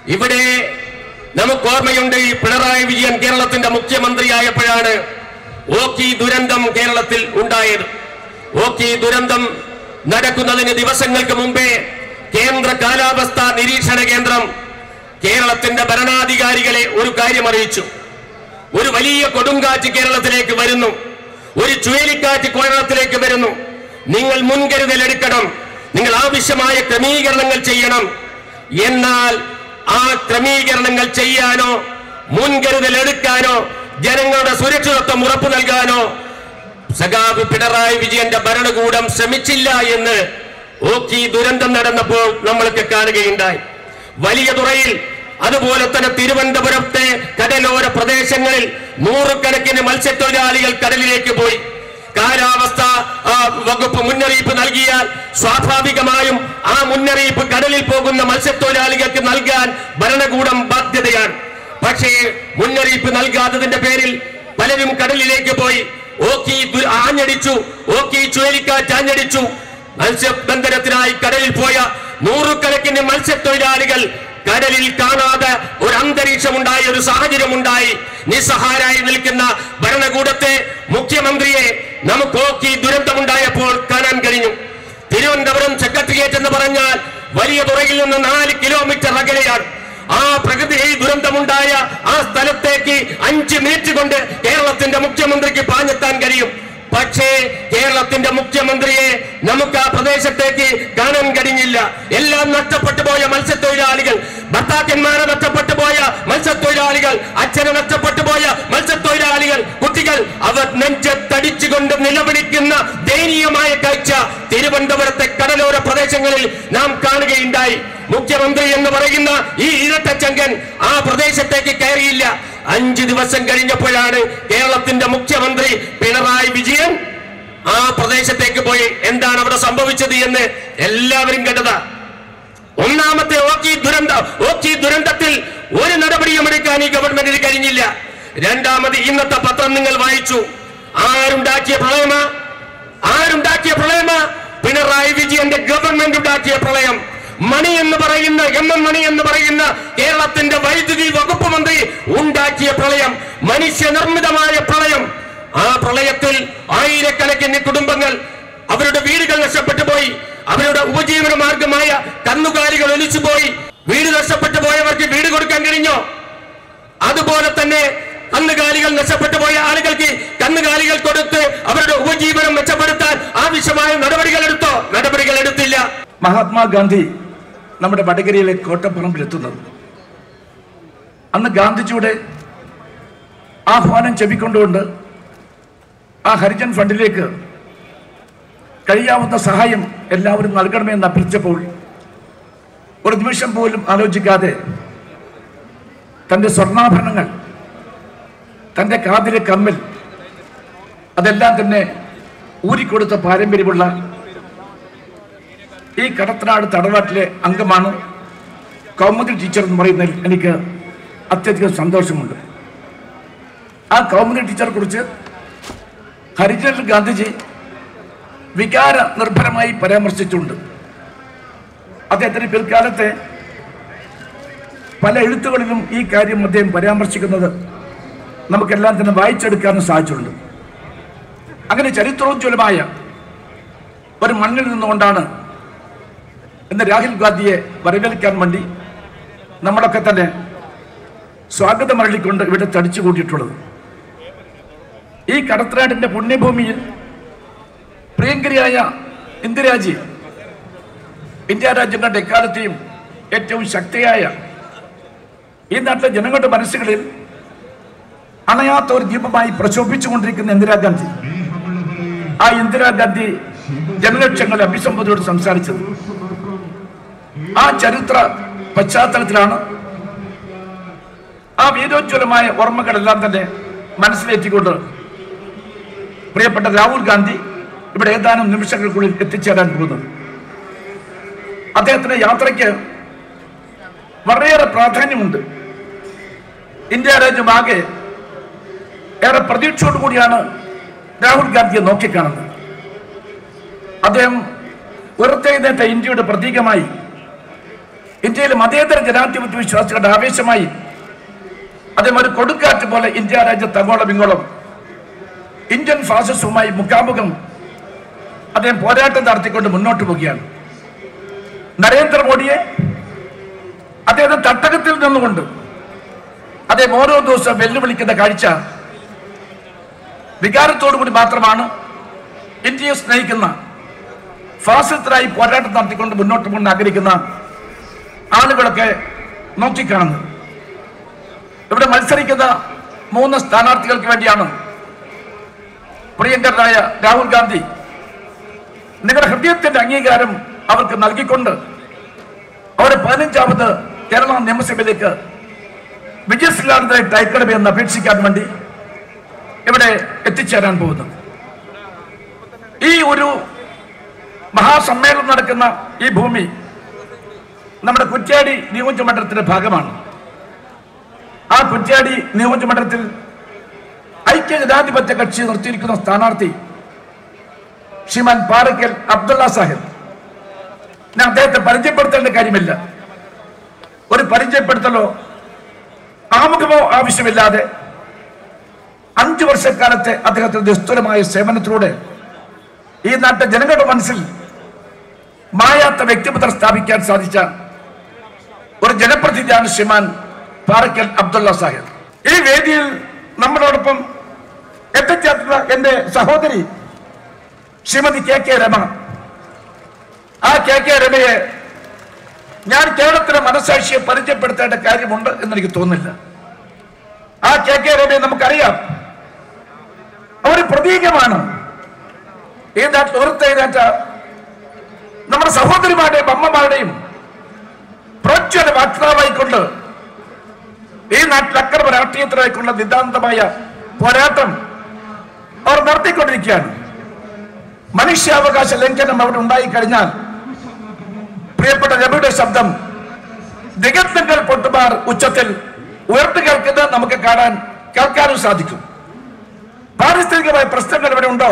ഇവിടെ നമുക്ക് ഓർമ്മയുണ്ട് ഈ പിണറായി വിജയൻ കേരളത്തിന്റെ മുഖ്യമന്ത്രിയായപ്പോഴാണ് ഓക്കി ദുരന്തം കേരളത്തിൽ ഉണ്ടായത് ഓക്കി ദുരന്തം നടക്കുന്നതിന് ദിവസങ്ങൾക്ക് മുമ്പേ കേന്ദ്ര കാലാവസ്ഥാ നിരീക്ഷണ കേന്ദ്രം കേരളത്തിന്റെ ഭരണാധികാരികളെ ഒരു കാര്യം അറിയിച്ചു ഒരു വലിയ കൊടുങ്കാറ്റ് കേരളത്തിലേക്ക് വരുന്നു ഒരു ചുഴലിക്കാറ്റ് കേരളത്തിലേക്ക് വരുന്നു നിങ്ങൾ മുൻകരുതൽ എടുക്കണം നിങ്ങൾ ആവശ്യമായ ക്രമീകരണങ്ങൾ ചെയ്യണം എന്നാൽ ആ ക്രമീകരണങ്ങൾ ചെയ്യാനോ മുൻകരുതൽ എടുക്കാനോ ജനങ്ങളുടെ സുരക്ഷിതത്വം ഉറപ്പു നൽകാനോ സഖാവ് പിണറായി വിജയന്റെ ഭരണകൂടം ശ്രമിച്ചില്ല എന്ന് ഓക്കി ദുരന്തം നടന്നപ്പോൾ നമ്മൾക്ക് കാണുകയുണ്ടായി വലിയ തുറയിൽ അതുപോലെ തന്നെ തിരുവനന്തപുരത്തെ കടലോര പ്രദേശങ്ങളിൽ നൂറുകണക്കിന് മത്സ്യത്തൊഴിലാളികൾ കടലിലേക്ക് പോയി കാലാവസ്ഥ ആ, വകുപ്പ് മുന്നറിയിപ്പ് നൽകിയാൽ സ്വാഭാവികമായും ആ മുന്നറിയിപ്പ് കടലിൽ പോകുന്ന മത്സ്യത്തൊഴിലാളികൾക്ക് നൽകാൻ ഭരണകൂടം ബാധ്യതയാണ് പക്ഷേ മുന്നറിയിപ്പ് നൽകാത്തതിന്റെ പേരിൽ പലരും കടലിലേക്ക് പോയി ഓക്കി ദു- ആഞ്ഞടിച്ചു ഓക്കി ചുഴലിക്കാറ്റ് ആഞ്ഞടിച്ചു മത്സ്യബന്ധനത്തിനായി കടലിൽ പോയ നൂറുകണക്കിന് മത്സ്യത്തൊഴിലാളികൾ കടലിൽ കാണാതെ ഒരു അന്തരീക്ഷമുണ്ടായി ഒരു സാഹചര്യമുണ്ടായി നിസ്സഹാരായി നിൽക്കുന്ന ഭരണകൂടത്തെ മുഖ്യമന്ത്രിയെ നമുക്ക് ഓക്കി ദുരന്തമുണ്ടായപ്പോൾ കാണാൻ കഴിഞ്ഞു തിരുവനന്തപുരം സെക്രട്ടേറിയറ്റ് എന്ന് പറഞ്ഞാൽ വലിയ തുറയിൽ നിന്ന് നാല് കിലോമീറ്റർ അകലെയാണ് ആ പ്രകൃതി ദുരന്തമുണ്ടായ ആ സ്ഥലത്തേക്ക് അഞ്ച് മിനിറ്റ് കൊണ്ട് കേരളത്തിന്റെ മുഖ്യമന്ത്രിക്ക് പാഞ്ഞെത്താൻ കഴിയും പക്ഷേ കേരളത്തിന്റെ മുഖ്യമന്ത്രിയെ നമുക്ക് ആ പ്രദേശത്തേക്ക് കാണാൻ കഴിഞ്ഞില്ല എല്ലാം നഷ്ടപ്പെട്ടു പോയ മത്സ്യത്തൊഴിലാളികൾ ഭർത്താക്കന്മാരെ നഷ്ടപ്പെട്ടു പോയ മത്സ്യത്തൊഴിലാളികൾ അച്ഛനെ നഷ്ടപ്പെട്ടു പോയ മത്സ്യത്തൊഴിലാളികൾ കുട്ടികൾ അവർ നെഞ്ചത്തടിച്ചുകൊണ്ട് നിലവിളിക്കുന്ന ദയനീയമായ കാഴ്ച തിരുവനന്തപുരത്തെ കടലോര പ്രദേശങ്ങളിൽ നാം കാണുകയുണ്ടായി മുഖ്യമന്ത്രി എന്ന് പറയുന്ന ഈ ഇരട്ടച്ചങ്കൻ ആ പ്രദേശത്തേക്ക് കയറിയില്ല അഞ്ചു ദിവസം കഴിഞ്ഞപ്പോഴാണ് കേരളത്തിന്റെ മുഖ്യമന്ത്രി പിണറായി വിജയൻ ആ പ്രദേശത്തേക്ക് പോയി എന്താണ് അവിടെ സംഭവിച്ചത് എന്ന് എല്ലാവരും കേട്ടതാ ഒന്നാമത്തെ ഓക്കി ദുരന്ത ഓക്കി ദുരന്തത്തിൽ ഒരു നടപടിയും എടുക്കാൻ ഈ ഗവൺമെന്റിന് കഴിഞ്ഞില്ല രണ്ടാമത് ഇന്നത്തെ പത്രം നിങ്ങൾ വായിച്ചു ആരുണ്ടാക്കിയ പ്രളയമ ആരുണ്ടാക്കിയ പ്രളയമ പിണറായി വിജയന്റെ ഗവൺമെന്റ് ഉണ്ടാക്കിയ പ്രളയം മണി എന്ന് പറയുന്ന എം എം മണി എന്ന് പറയുന്ന കേരളത്തിന്റെ വൈദ്യുതി വകുപ്പ് മന്ത്രി ഉണ്ടാക്കിയ പ്രളയം മനുഷ്യനിർമ്മിതമായ പ്രളയം ആ പ്രളയത്തിൽ ആയിരക്കണക്കിന് കുടുംബങ്ങൾ അവരുടെ വീടുകൾ നഷ്ടപ്പെട്ടു പോയി അവരുടെ ഉപജീവന മാർഗമായ കന്നുകാലികൾ ഒലിച്ചുപോയി വീട് നഷ്ടപ്പെട്ടു പോയവർക്ക് വീട് കൊടുക്കാൻ കഴിഞ്ഞോ അതുപോലെ തന്നെ കന്നുകാലികൾ നഷ്ടപ്പെട്ടു പോയ ആളുകൾക്ക് കന്നുകാലികൾ കൊടുത്ത് അവരുടെ ഉപജീവനം മെച്ചപ്പെടുത്താൻ ആവശ്യമായ നടപടികൾ എടുത്തോ നടപടികൾ എടുത്തില്ല മഹാത്മാഗാന്ധി നമ്മുടെ വടകരയിലെ കോട്ടപ്പറമ്പിൽ എത്തുന്നത് അന്ന് ഗാന്ധിജിയുടെ ആഹ്വാനം ചെവിക്കൊണ്ടുകൊണ്ട് ആ ഹരിജൻ ഫണ്ടിലേക്ക് കഴിയാവുന്ന സഹായം എല്ലാവരും നൽകണമെന്ന് അഭ്യർത്ഥിച്ചപ്പോൾ ഒരു നിമിഷം പോലും ആലോചിക്കാതെ തൻ്റെ സ്വർണ്ണാഭരണങ്ങൾ തൻ്റെ കാതിലെ കമ്മൽ അതെല്ലാം തന്നെ ഊരിക്കൊടുത്ത പാരമ്പര്യമുള്ള ഈ കടത്തനാട് തടവാട്ടിലെ അംഗമാണ് കൗമുദി ടീച്ചർ എന്ന് പറയുന്നതിൽ എനിക്ക് അത്യധികം സന്തോഷമുണ്ട് ആ കൗമുദി ടീച്ചറെ കുറിച്ച് ഹരിജൻ ഗാന്ധിജി വികാര നിർഭരമായി പരാമർശിച്ചിട്ടുണ്ട് അദ്ദേഹത്തിന് പിൽക്കാലത്തെ പല എഴുത്തുകളിലും ഈ കാര്യം അദ്ദേഹം പരാമർശിക്കുന്നത് നമുക്കെല്ലാം തന്നെ വായിച്ചെടുക്കാനും സാധിച്ചിട്ടുണ്ട് അങ്ങനെ ചരിത്രോജ്വലമായ ഒരു മണ്ണിൽ നിന്നുകൊണ്ടാണ് ഇന്ന് രാഹുൽ ഗാന്ധിയെ വരവേൽക്കാൻ വേണ്ടി നമ്മളൊക്കെ തന്നെ സ്വാഗതം അരളിക്കൊണ്ട് ഇവിടെ തടിച്ചു കൂട്ടിയിട്ടുള്ളത് ഈ കടത്തനാടിന്റെ പുണ്യഭൂമിയിൽ പ്രിയങ്കരിയായ ഇന്ദിരാജി ഇന്ത്യ രാജ്യം കണ്ട എക്കാലത്തെയും ഏറ്റവും ശക്തിയായ ഈ നാട്ടിലെ ജനങ്ങളുടെ മനസ്സുകളിൽ അണയാത്ത ഒരു ദീപമായി പ്രശോഭിച്ചുകൊണ്ടിരിക്കുന്ന ഇന്ദിരാഗാന്ധി ആ ഇന്ദിരാഗാന്ധി ജനലക്ഷങ്ങളെ അഭിസംബോധനയോട് സംസാരിച്ചത് ആ ചരിത്ര പശ്ചാത്തലത്തിലാണ് ആ വീരോജ്വലമായ ഓർമ്മകളെല്ലാം തന്നെ മനസ്സിലേറ്റിക്കൊണ്ട് പ്രിയപ്പെട്ട രാഹുൽ ഗാന്ധി ഇവിടെ ഏതാനും നിമിഷങ്ങൾക്കുള്ളിൽ എത്തിച്ചേരാൻ പോകുന്നത് അദ്ദേഹത്തിന്റെ യാത്രയ്ക്ക് വളരെയേറെ പ്രാധാന്യമുണ്ട് ഇന്ത്യ രാജ്യമാകെ ഏറെ പ്രതീക്ഷയോടു കൂടിയാണ് രാഹുൽ ഗാന്ധിയെ നോക്കിക്കാണുന്നത് അദ്ദേഹം ഉയർത്തെഴുന്നേറ്റ ഇന്ത്യയുടെ പ്രതീകമായി ഇന്ത്യയിലെ മതേതര ജനാധിപത്യ വിശ്വാസികളുടെ ആവേശമായി അദ്ദേഹം ഒരു കൊടുക്കാറ്റ് പോലെ ഇന്ത്യ രാജ്യത്ത് അങ്ങോളം ഇങ്ങോളം ഇന്ത്യൻ ഫാസിസവുമായി മുഖാമുഖം അദ്ദേഹം പോരാട്ടം നടത്തിക്കൊണ്ട് മുന്നോട്ട് പോവുകയാണ് നരേന്ദ്രമോദിയെ അദ്ദേഹം തട്ടകത്തിൽ നിന്നുകൊണ്ട് അദ്ദേഹം ഓരോ ദിവസവും വെല്ലുവിളിക്കുന്ന കാഴ്ച വികാരത്തോടു കൂടി മാത്രമാണ് ഇന്ത്യയെ സ്നേഹിക്കുന്ന ഫാസിസ്റ്റരായി പോരാട്ടം നടത്തിക്കൊണ്ട് മുന്നോട്ട് പോകുന്ന ആഗ്രഹിക്കുന്ന ആളുകളൊക്കെ നോക്കിക്കാണുന്നത് ഇവിടെ മത്സരിക്കുന്ന മൂന്ന് സ്ഥാനാർത്ഥികൾക്ക് വേണ്ടിയാണ് പ്രിയങ്കരനായ രാഹുൽ ഗാന്ധി നിങ്ങളുടെ ഹൃദയത്തിന്റെ അംഗീകാരം അവർക്ക് നൽകിക്കൊണ്ട് അവരെ പതിനഞ്ചാമത് കേരള നിയമസഭയിലേക്ക് വിജയശ്രീലാനന്ദനെ ടൈക്കണമേ എന്ന് അപേക്ഷിക്കാൻ വേണ്ടി ഇവിടെ എത്തിച്ചേരാൻ പോകുന്നത് ഈ ഒരു മഹാസമ്മേളനം നടക്കുന്ന ഈ ഭൂമി നമ്മുടെ കുറ്റ്യാടി നിയോജകമണ്ഡലത്തിന്റെ ഭാഗമാണ് ആ കുറ്റ്യാടി നിയോജകമണ്ഡലത്തിൽ ഐക്യ ജനാധിപത്യ കക്ഷി നിർത്തിയിരിക്കുന്ന സ്ഥാനാർത്ഥി ശ്രീമാൻ പാറക്കൽ അബ്ദുള്ള സാഹിബ് ഞാൻ അദ്ദേഹത്തെ പരിചയപ്പെടുത്തേണ്ട കാര്യമില്ല ഒരു പരിചയപ്പെടുത്തലോ ആമുഖമോ ആവശ്യമില്ലാതെ അഞ്ചു വർഷക്കാലത്തെ അദ്ദേഹത്തിന്റെ നിസ്തുലമായ സേവനത്തിലൂടെ ഈ നാട്ടിലെ ജനങ്ങളുടെ മനസ്സിൽ മായാത്ത വ്യക്തിമുദ്ര സ്ഥാപിക്കാൻ സാധിച്ച ഒരു ജനപ്രതിനിധിയാണ് ശ്രീമാൻ പാറക്കൽ അബ്ദുള്ള സാഹിബ് ഈ വേദിയിൽ നമ്മളോടൊപ്പം എത്തിച്ചേർത്തുള്ള എന്റെ സഹോദരി ശ്രീമതി കെ കെ രമ ആ കെ കെ രമയെ ഞാൻ കേരളത്തിലെ മനസാക്ഷിയെ പരിചയപ്പെടുത്തേണ്ട കാര്യമുണ്ട് എന്ന് എനിക്ക് തോന്നുന്നില്ല ആ കെ കെ രമയെ നമുക്കറിയാം അവർ പ്രതീകമാണ് ഈ നാട്ടിൽ ഉയർത്തെഴുന്നേറ്റ നമ്മുടെ സഹോദരിമാരുടെയും അമ്മമാരുടെയും പ്രോജ്വല വക്താവായിക്കൊണ്ട് ഈ നാട്ടിൽ അക്രമ രാഷ്ട്രീയത്തിനായിക്കൊള്ള നിതാന്തമായ പോരാട്ടം അവർ നടത്തിക്കൊണ്ടിരിക്കുകയാണ് മനുഷ്യാവകാശ ലംഘനം അവിടെ ഉണ്ടായി കഴിഞ്ഞാൽ പ്രിയപ്പെട്ട രവിയുടെ ശബ്ദം ദിഗന്ധങ്ങൾ പൊട്ടുമാർ ഉച്ചത്തിൽ ഉയർത്തി കേൾക്കുന്നത് നമുക്ക് കാണാൻ കേൾക്കാനും സാധിക്കും പാരിസ്ഥിതികമായ പ്രശ്നങ്ങൾ ഇവിടെ ഉണ്ടോ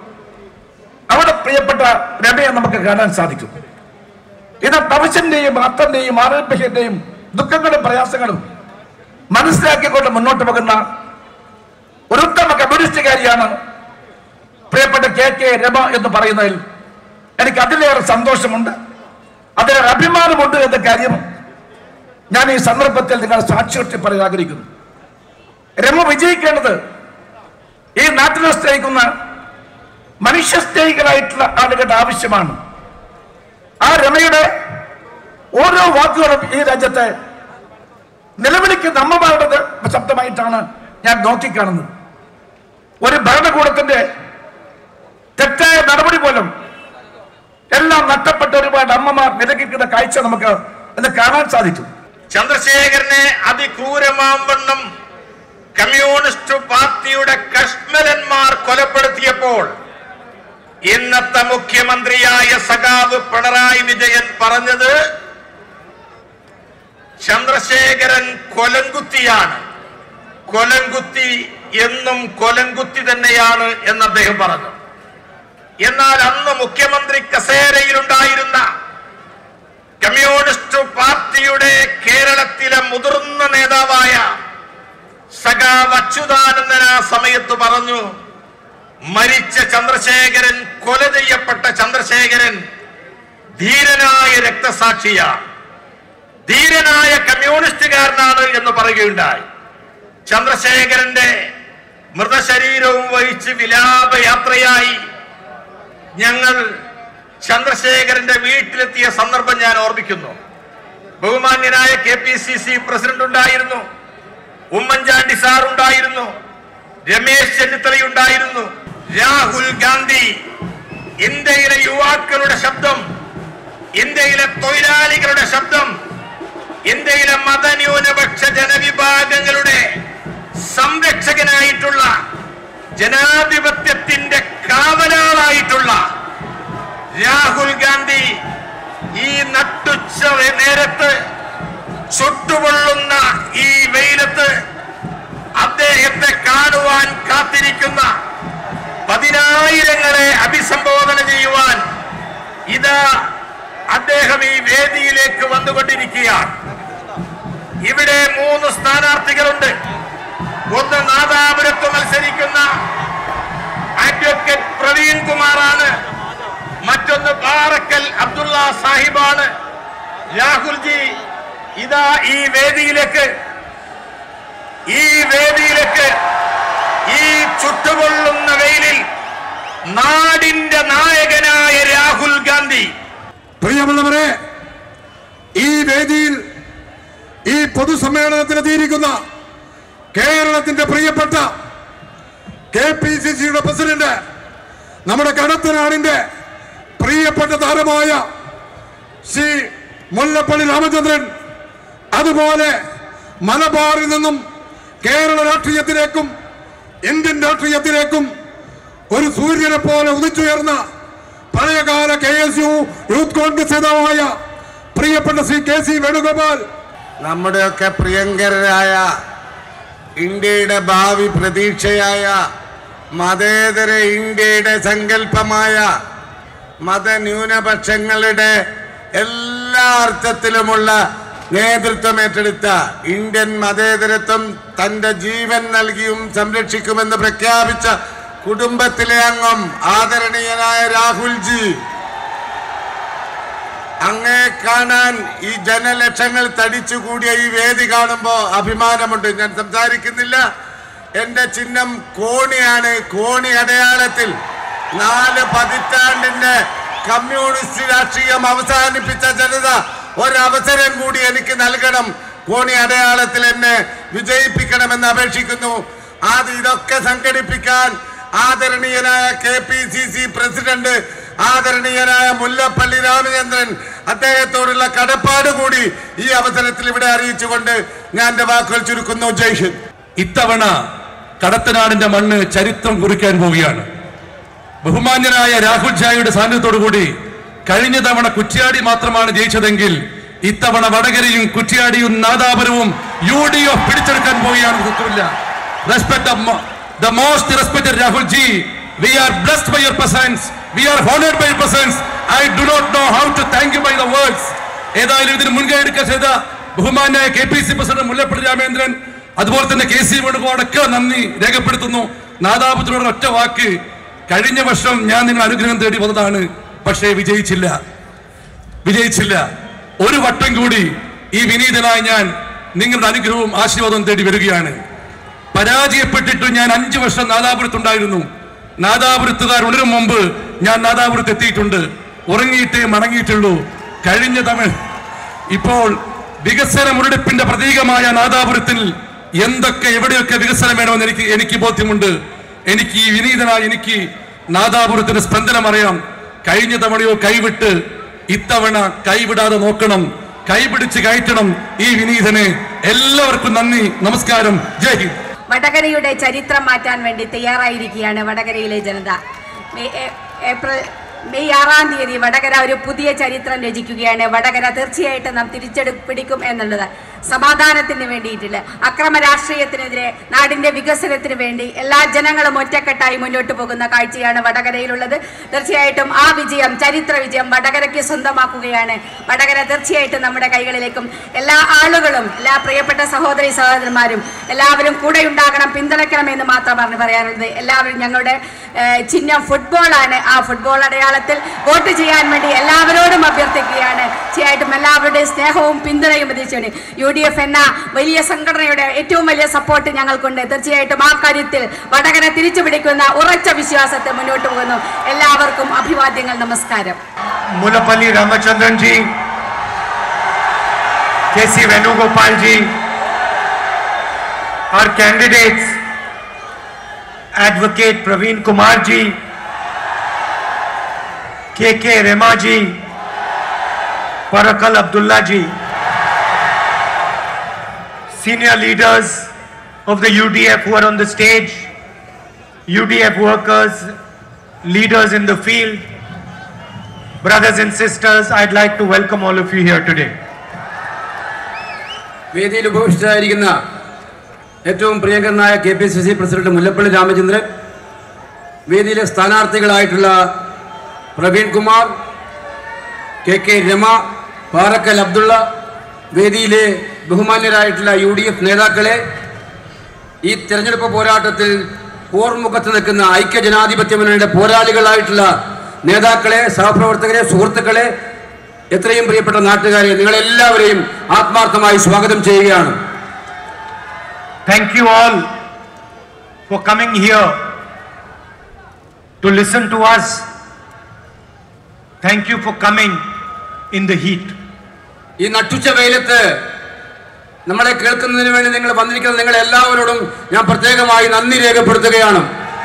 അവിടെ പ്രിയപ്പെട്ട രമയെ നമുക്ക് കാണാൻ സാധിക്കും ഇത് തപശന്റെയും അത്തന്റെയും ആരോഗ്യന്റെയും ദുഃഖങ്ങളും പ്രയാസങ്ങളും മനസ്സിലാക്കിക്കൊണ്ട് മുന്നോട്ട് പോകുന്ന ഒരു ഉത്തമ കമ്മ്യൂണിസ്റ്റുകാരിയാണ് പ്രിയപ്പെട്ട കെ കെ രമ എന്ന് പറയുന്നതിൽ എനിക്ക് അതിലേറെ സന്തോഷമുണ്ട് അതിലേറെ അഭിമാനമുണ്ട് എന്ന കാര്യം ഞാൻ ഈ സന്ദർഭത്തിൽ നിങ്ങൾ സാക്ഷ്യത്തിൽ പറയാൻ ആഗ്രഹിക്കുന്നു രമ വിജയിക്കേണ്ടത് ഈ നാട്ടിനെ സ്നേഹിക്കുന്ന മനുഷ്യ സ്നേഹികളായിട്ടുള്ള ആളുകളുടെ ആവശ്യമാണ് ആ രമയുടെ ഓരോ വാക്കുകളും ഈ രാജ്യത്തെ നിലവിളിക്കുന്ന അമ്മമാരുടെ ശബ്ദമായിട്ടാണ് ഞാൻ നോക്കിക്കാണുന്നത് ഒരു ഭരണകൂടത്തിന്റെ തെറ്റായ നടപടി പോലും എല്ലാം നഷ്ടപ്പെട്ട ഒരുപാട് അമ്മമാർ നിലനിൽക്കുന്ന കാഴ്ച നമുക്ക് ഇന്ന് കാണാൻ സാധിച്ചു ചന്ദ്രശേഖരനെ അതിക്രൂരമാംവണ്ണം കമ്മ്യൂണിസ്റ്റ് പാർട്ടിയുടെ കശ്മലന്മാർ കൊലപ്പെടുത്തിയപ്പോൾ ഇന്നത്തെ മുഖ്യമന്ത്രിയായ സഖാവ് പിണറായി വിജയൻ പറഞ്ഞത് ചന്ദ്രശേഖരൻ കൊലങ്കുത്തിയാണ് കൊലങ്കുത്തി എന്നും കൊലങ്കുത്തി തന്നെയാണ് എന്ന് അദ്ദേഹം പറഞ്ഞു എന്നാൽ അന്ന് മുഖ്യമന്ത്രി കസേരയിലുണ്ടായിരുന്ന കമ്മ്യൂണിസ്റ്റ് പാർട്ടിയുടെ കേരളത്തിലെ മുതിർന്ന നേതാവായ സഖാവ് അച്യുതാനന്ദൻ ആ സമയത്ത് പറഞ്ഞു മരിച്ച ചന്ദ്രശേഖരൻ കൊല ചെയ്യപ്പെട്ട ചന്ദ്രശേഖരൻ ധീരനായ രക്തസാക്ഷിയാണ് ധീരനായ കമ്മ്യൂണിസ്റ്റുകാരനാണ് എന്ന് പറയുകയുണ്ടായി ചന്ദ്രശേഖരന്റെ മൃതശരീരവും വഹിച്ച് വിലാപയാത്രയായി ഞങ്ങൾ ചന്ദ്രശേഖരന്റെ വീട്ടിലെത്തിയ സന്ദർഭം ഞാൻ ഓർമ്മിക്കുന്നു ബഹുമാന്യനായ K P C C president ഉണ്ടായിരുന്നു ഉമ്മൻചാണ്ടി സാർ ഉണ്ടായിരുന്നു രമേശ് ചെന്നിത്തലയുണ്ടായിരുന്നു രാഹുൽ ഗാന്ധി ഇന്ത്യയിലെ യുവാക്കളുടെ ശബ്ദം ഇന്ത്യയിലെ തൊഴിലാളികളുടെ ശബ്ദം ഇന്ത്യയിലെ മതന്യൂനപക്ഷ ജനവിഭാഗങ്ങളുടെ സംരക്ഷകനായിട്ടുള്ള ജനാധിപത്യത്തിന്റെ കാവലാളായിട്ടുള്ള രാഹുൽ ഗാന്ധി ഈ നട്ടുച്ച നേരത്ത് ചുട്ടുപൊള്ളുന്ന ഈ വെയിലത്ത് അദ്ദേഹത്തെ കാണുവാൻ കാത്തിരിക്കുന്ന പതിനായിരങ്ങളെ അഭിസംബോധന ചെയ്യുവാൻ ഇതാ അദ്ദേഹം ഈ വേദിയിലേക്ക് വന്നുകൊണ്ടിരിക്കുകയാണ് ഇവിടെ മൂന്ന് സ്ഥാനാർത്ഥികളുണ്ട് ഒന്ന് നാദാപുരത്ത് മത്സരിക്കുന്ന അഡ്വക്കേറ്റ് പ്രവീൺ കുമാറാണ് മറ്റൊന്ന് പാറക്കൽ അബ്ദുള്ള സാഹിബാണ് രാഹുൽജി ഇതാ ഈ വേദിയിലേക്ക് ഈ വേദിയിലേക്ക് ഈ ചുട്ടുകൊള്ളുന്ന വെയിലിൽ നാടിന്റെ നായകനായ രാഹുൽ ഗാന്ധി പ്രിയമുള്ളവരെ ഈ വേദിയിൽ ഈ പൊതുസമ്മേളനത്തിനെത്തിയിരിക്കുന്ന കേരളത്തിന്റെ പ്രിയപ്പെട്ട കെ പി സി സിയുടെ പ്രസിഡന്റ് നമ്മുടെ കടത്തനാടിന്റെ പ്രിയപ്പെട്ട താരമായ ശ്രീ മുല്ലപ്പള്ളി രാമചന്ദ്രൻ അതുപോലെ മലബാറിൽ നിന്നും കേരള രാഷ്ട്രീയത്തിലേക്കും ഇന്ത്യൻ രാഷ്ട്രീയത്തിലേക്കും ഒരു സൂര്യനെ പോലെ ഉദിച്ചുയർന്ന പഴയകാല K S U Youth Congress നേതാവായ പ്രിയപ്പെട്ട ശ്രീ കെ സി വേണുഗോപാൽ നമ്മുടെയൊക്കെ പ്രിയങ്കരായ ഇന്ത്യയുടെ ഭാവി പ്രതീക്ഷയായ മതേതര ഇന്ത്യയുടെ സങ്കല്പമായ മതന്യൂനപക്ഷങ്ങളുടെ എല്ലാ അർത്ഥത്തിലുമുള്ള നേതൃത്വം ഏറ്റെടുത്ത ഇന്ത്യൻ മതേതരത്വം തന്റെ ജീവൻ നൽകിയും സംരക്ഷിക്കുമെന്ന് പ്രഖ്യാപിച്ച കുടുംബത്തിലെ അംഗം ആദരണീയനായ രാഹുൽജി അങ്ങേ കാണാൻ ഈ ജനലക്ഷങ്ങൾ തടിച്ചു കൂടിയ ഈ വേദി കാണുമ്പോൾ അഭിമാനമുണ്ട് ഞാൻ സംസാരിക്കുന്നില്ല എന്റെ ചിഹ്നം കോണിയാണ് കോണി അടയാളത്തിൽ നാല് പതിറ്റാണ്ടിന്റെ കമ്മ്യൂണിസ്റ്റ് രാഷ്ട്രീയം അവസാനിപ്പിച്ച ജനത ഒരവസരം കൂടി എനിക്ക് നൽകണം കോണി അടയാളത്തിൽ എന്നെ വിജയിപ്പിക്കണമെന്ന് അപേക്ഷിക്കുന്നു ആദ്യം ഇതൊക്കെ സംഘടിപ്പിക്കാൻ ആദരണീയനായ K P C C president ആദരണീയനായ മുല്ലപ്പള്ളി രാമചന്ദ്രൻ അദ്ദേഹത്തോടുള്ള കടപ്പാട് കൂടി ഈ അവസരത്തിൽ ഇവിടെ അറിയിച്ചുകൊണ്ട് ഞാൻ എന്റെ വാക്കുകൾ ചുരുക്കുന്നു ജയ് ഹിന്ദ് ഇത്തവണ കടത്തനാടിന്റെ മണ്ണ് ചരിത്രം കുറിക്കാൻ പോവുകയാണ് ബഹുമാന്യനായ രാഹുൽ ഝായുടെ സാന്നിധ്യത്തോടു കൂടി കഴിഞ്ഞ തവണ കുറ്റ്യാടി മാത്രമാണ് ജയിച്ചതെങ്കിൽ ഇത്തവണ വടകരയും കുറ്റ്യാടിയും നാദാപുരവും യു ഡി എഫ് പിടിച്ചെടുക്കാൻ പോവുകയാണ് തത്വമില്ല respect the most respected Rahul ji we are blessed by your presence we are honoured by your presence I do not know how to thank you by the words ഏതായാലും ഇതിന് മുൻകൈ എടുക്കാൻ ചെയ്ത ബഹുമാനായ K P C president Mullappally Ramendran അതുപോലെ തന്നെ K C വേണുഗോടൊക്കെ നന്ദി രേഖപ്പെടുത്തുന്നു നാദാപുരത്തിനോട് ഒറ്റ വാക്ക് കഴിഞ്ഞ വർഷം ഞാൻ നിങ്ങൾ അനുഗ്രഹം തേടി വന്നതാണ് പക്ഷേ വിജയിച്ചില്ല വിജയിച്ചില്ല ഒരു വട്ടം കൂടി ഈ വിനീതനായ ഞാൻ നിങ്ങളുടെ അനുഗ്രഹവും ആശീർവാദവും തേടി വരികയാണ് പരാജയപ്പെട്ടിട്ട് ഞാൻ അഞ്ചു വർഷം നാദാപുരത്തുണ്ടായിരുന്നു നാദാപുരത്തുകാർ ഉണരും മുമ്പ് ഞാൻ നാദാപുരത്ത് എത്തിയിട്ടുണ്ട് ഉറങ്ങിയിട്ടേ മടങ്ങിയിട്ടുള്ളൂ കഴിഞ്ഞ തവണ ഇപ്പോൾ വികസന മുരടിപ്പിന്റെ പ്രതീകമായ നാദാപുരത്തിൽ എന്തൊക്കെ എവിടെയൊക്കെ വികസനം വേണമെന്ന് എനിക്ക് എനിക്ക് ബോധ്യമുണ്ട് എനിക്ക് ഈ വിനീതനായ എനിക്ക് നാദാപുരത്തിന്റെ സ്പന്ദനം അറിയാം കഴിഞ്ഞ തവണയോ കൈവിട്ട് ഇത്തവണ കൈവിടാതെ നോക്കണം കൈപിടിച്ച് കയറ്റണം ഈ വിനീതനെ എല്ലാവർക്കും നന്ദി നമസ്കാരം ജയ് ഹിന്ദ് വടകരയുടെ ചരിത്രം മാറ്റാൻ വേണ്ടി തയ്യാറായിരിക്കുകയാണ് വടകരയിലെ ജനത മെയ് ഏ- ഏപ്രിൽ മെയ് ആറാം തീയതി വടകര ഒരു പുതിയ ചരിത്രം രചിക്കുകയാണ് വടകര തീർച്ചയായിട്ടും നാം തിരിച്ചെടുപ്പിടിക്കും എന്നുള്ളത് സമാധാനത്തിന് വേണ്ടിയിട്ടില്ല അക്രമ രാഷ്ട്രീയത്തിനെതിരെ നാടിന്റെ വികസനത്തിന് വേണ്ടി എല്ലാ ജനങ്ങളും ഒറ്റക്കെട്ടായി മുന്നോട്ട് പോകുന്ന കാഴ്ചയാണ് വടകരയിലുള്ളത് തീർച്ചയായിട്ടും ആ വിജയം ചരിത്ര വിജയം വടകരയ്ക്ക് സ്വന്തമാക്കുകയാണ് വടകര തീർച്ചയായിട്ടും നമ്മുടെ കൈകളിലേക്കും എല്ലാ ആളുകളും എല്ലാ പ്രിയപ്പെട്ട സഹോദരി സഹോദരന്മാരും എല്ലാവരും കൂടെ ഉണ്ടാകണം പിന്തുണയ്ക്കണമെന്ന് മാത്രമാണ് പറയാനുള്ളത് എല്ലാവരും ഞങ്ങളുടെ ഏഹ്, ചിഹ്നം ഫുട്ബോളാണ് ആ ഫുട്ബോൾ അടയാളത്തിൽ വോട്ട് ചെയ്യാൻ വേണ്ടി എല്ലാവരോടും അഭ്യർത്ഥിക്കുകയാണ് തീർച്ചയായിട്ടും എല്ലാവരുടെയും സ്നേഹവും പിന്തുണയും പ്രതീക്ഷയാണ് യു ഡി എഫ് എന്ന വലിയ സംഘടനയുടെ ഏറ്റവും വലിയ സപ്പോർട്ട് ഞങ്ങൾക്കുണ്ട് തീർച്ചയായിട്ടും ആ കാര്യത്തിൽ വടകര തിരിച്ചു പിടിക്കുന്ന ഉറച്ച വിശ്വാസത്തെ മുന്നോട്ട് പോകുന്നു എല്ലാവർക്കും അഭിവാദ്യങ്ങൾ നമസ്കാരം मुलपल्ली रामचंद्रन जी के सी वेणुगोपाल जी our candidates advocate Praveen Kumar ji के के रेमा जी Parakal Abdullah ji senior leaders of the UDF who are on the stage UDF workers leaders in the field Brothers and sisters, I'd like to welcome all of you here today. വേദിയിൽ ഉപവിഷ്ടരായിരിക്കുന്ന ഏറ്റവും പ്രിയങ്കരനായ K P C C president Mullappally Ramachandran വേദിയിലെ സ്ഥാനാർത്ഥികളായിട്ടുള്ള Praveen Kumar K K Rema Parakkal Abdulla വേദിയിലെ ബഹുമാന്യരായിട്ടുള്ള U D F നേതാക്കളെ ഈ തെരഞ്ഞെടുപ്പ് പോരാട്ടത്തിൽ പോർമുഖത്ത് നിൽക്കുന്ന ഐക്യ ജനാധിപത്യ മുന്നണിയുടെ പോരാളികളായിട്ടുള്ള നേതാക്കളെ സഹപ്രവർത്തകരെ സുഹൃത്തുക്കളെ എത്രയും പ്രിയപ്പെട്ട നാട്ടുകാരെ നിങ്ങളെല്ലാവരെയും ആത്മാർത്ഥമായി സ്വാഗതം ചെയ്യുകയാണ് Thank you all for coming here to listen to us. Thank you for coming in the heat. ഈ നട്ടുച്ച വെയിലത്ത് നമ്മളെ കേൾക്കുന്നതിന് വേണ്ടി നിങ്ങൾ വന്നിരിക്കുന്ന നിങ്ങൾ എല്ലാവരോടും ഞാൻ പ്രത്യേകമായി നന്ദി രേഖപ്പെടുത്തുകയാണ്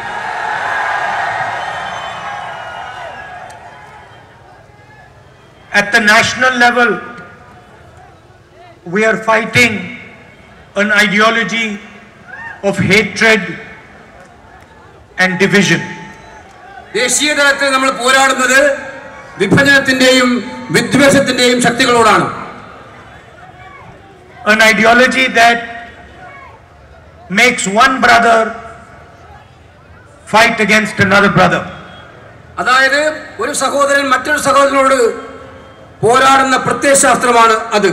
At the national level, we are fighting an ideology of hatred and division. ദേശീയ തലത്തിൽ നമ്മൾ പോരാടുന്നത് വിഭജനത്തിന്റെയും വിദ്വേഷത്തിന്റെയും ശക്തികളോടാണ് An ideology that makes one brother fight against another brother. അതായത് ഒരു സഹോദരൻ മറ്റൊരു സഹോദരനോട് പോരാടുന്ന പ്രത്യയശാസ്ത്രമാണ് അത്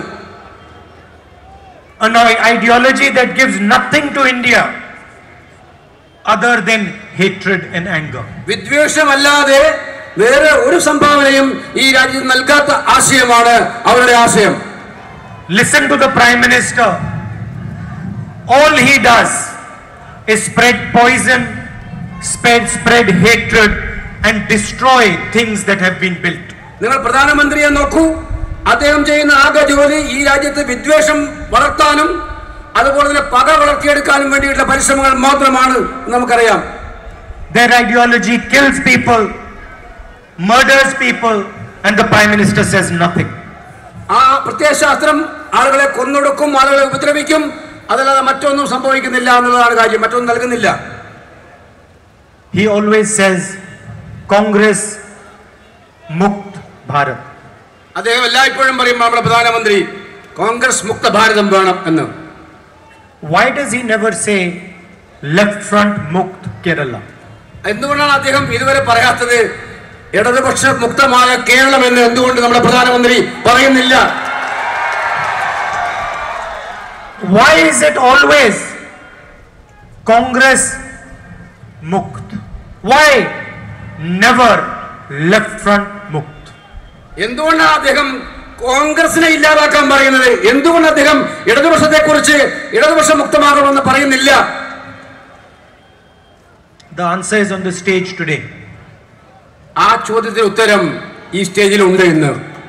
An i- ideology that gives nothing to India other than hatred and anger. വിദ്വേഷമല്ലാതെ വേറെ ഒരു സംഭാവനയും ഈ രാജ്യത്ത് നൽകാത്ത ആശയമാണ് അവരുടെ ആശയം Listen to the Prime Minister. All he does is spread poison, spread, spread hatred, and destroy things that have been built. നിങ്ങൾ പ്രധാനമന്ത്രിയെ നോക്കൂ അദ്ദേഹം ചെയ്യുന്ന ആകെ ജോലി ഈ രാജ്യത്ത് വിദ്വേഷം വളർത്താനും അതുപോലെ തന്നെ പക വളർത്തിയെടുക്കാനും വേണ്ടിയിട്ടുള്ള പരിശ്രമങ്ങൾ മാത്രമാണ് എന്ന് നമുക്കറിയാം Their ideology kills people, murders people, and the Prime Minister says nothing. ആ പ്രത്യയശാസ്ത്രം ആളുകളെ കൊന്നൊടുക്കും ആളുകളെ ഉപദ്രവിക്കും അതല്ലാതെ മറ്റൊന്നും സംഭവിക്കുന്നില്ല എന്നുള്ളതാണ് കാര്യം മറ്റൊന്നും നൽകുന്നില്ല He always says, Congress Mukt Bharat. അദ്ദേഹം എല്ലായ്പ്പോഴും പറയും നമ്മുടെ പ്രധാനമന്ത്രി കോൺഗ്രസ് മുക്ത ഭാരതം വേണം എന്ന് Why does he never say left front Mukt Kerala? എന്തുകൊണ്ടാണ് അദ്ദേഹം ഇതുവരെ പറയാത്തത് ഇടതുപക്ഷ മുക്തമായ കേരളം എന്ന് എന്തുകൊണ്ട് നമ്മുടെ പ്രധാനമന്ത്രി പറയുന്നില്ല Why is it always Congress Mukt? Why never left front Mukt? എന്തുകൊണ്ടാണ് അദ്ദേഹം കോൺഗ്രസിനെ ഇല്ലാതാക്കാൻ പറയുന്നത് എന്തുകൊണ്ട് അദ്ദേഹം ഇടതുപക്ഷത്തെ കുറിച്ച് ഇടതുപക്ഷ മുക്തമാകണമെന്ന് പറയുന്നില്ല The answer is on the stage today. ആ ചോദ്യത്തിന് ഉത്തരം ഈ സ്റ്റേജിൽ ഉണ്ട് ഇന്ന്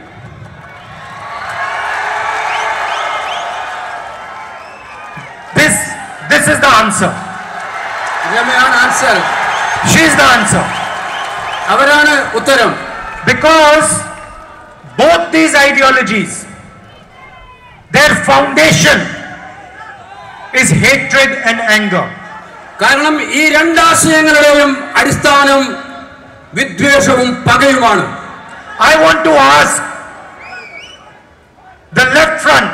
This, this is the answer. രമയാണ് answer She is the answer. അവരാണ് ഉത്തരം Because both these ideologies, their foundation is hatred and anger. കാരണം ഈ രണ്ടാശയങ്ങളുടെയും അടിസ്ഥാനം വിദ്വേഷവും പകയുമാണ് I want to ask the left front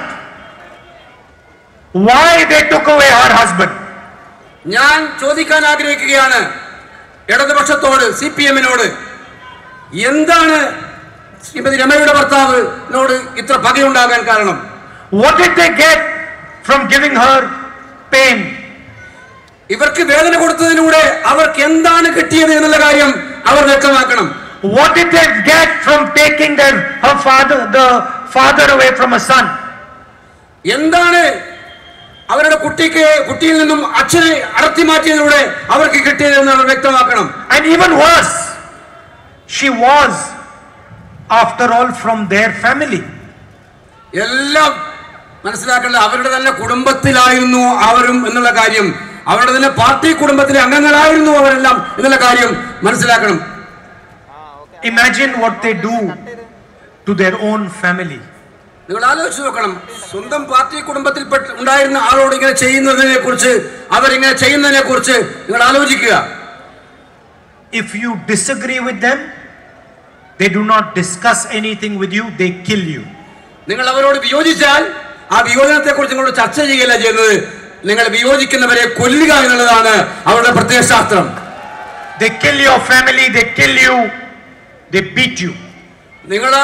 why they took away her husband. ഞാൻ ചോദിക്കാൻ ആഗ്രഹിക്കുകയാണ് ഇടതുപക്ഷത്തോട് സി പി എമ്മിനോട് എന്താണ് ശ്രീമതി രമയുടെ ഭർത്താവിനോട് ഇത്ര പകയുണ്ടാകാൻ കാരണം What did they get from giving her pain? ഇവർക്ക് വേദന കൊടുത്തതിലൂടെ അവർക്ക് എന്താണ് കിട്ടിയത് എന്നുള്ള കാര്യം അവർ വ്യക്തമാക്കണം What did they get from taking their her father the father away from a son? എന്താണ് അവരുടെ കുട്ടിക്ക് കുട്ടിയിൽ നിന്നും അച്ഛനെ അടർത്തി മാറ്റിയതിലൂടെ അവർക്ക് കിട്ടിയത് എന്ന് അവർ വ്യക്തമാക്കണം And even worse, she was, after all, from their family. എല്ലാം മനസ്സിലാക്കേണ്ടത് അവരുടെ തന്നെ കുടുംബത്തിലായിരുന്നു അവരും എന്നുള്ള കാര്യം അവരുടെ തന്നെ പാർട്ടി കുടുംബത്തിലെ അംഗങ്ങളായിരുന്നു അവരെല്ലാം എന്നുള്ള കാര്യം മനസ്സിലാക്കണം Imagine what they do to their own family. നിങ്ങൾ ആലോചിച്ച് നോക്കണം സ്വന്തം പാർട്ടി കുടുംബത്തിൽ ഉണ്ടായിരുന്ന ആളോട് ഇങ്ങനെ ചെയ്യുന്നതിനെ കുറിച്ച് അവരിങ്ങനെ ചെയ്യുന്നതിനെ കുറിച്ച് നിങ്ങൾ ആലോചിക്കുക If you disagree with them, they do not discuss anything with you, they kill you. നിങ്ങൾ അവരോട് വിയോജിച്ചാൽ ആ വിയോജനത്തെ കുറിച്ച് നിങ്ങളോട് ചർച്ച ചെയ്യുകയല്ല ചെയ്യുന്നത് നിങ്ങൾ വിയോജിക്കുന്നവരെ കൊല്ലുക എന്നുള്ളതാണ് അവരുടെ പ്രത്യയശാസ്ത്രം They kill your family, they kill you, they beat you. നിങ്ങൾ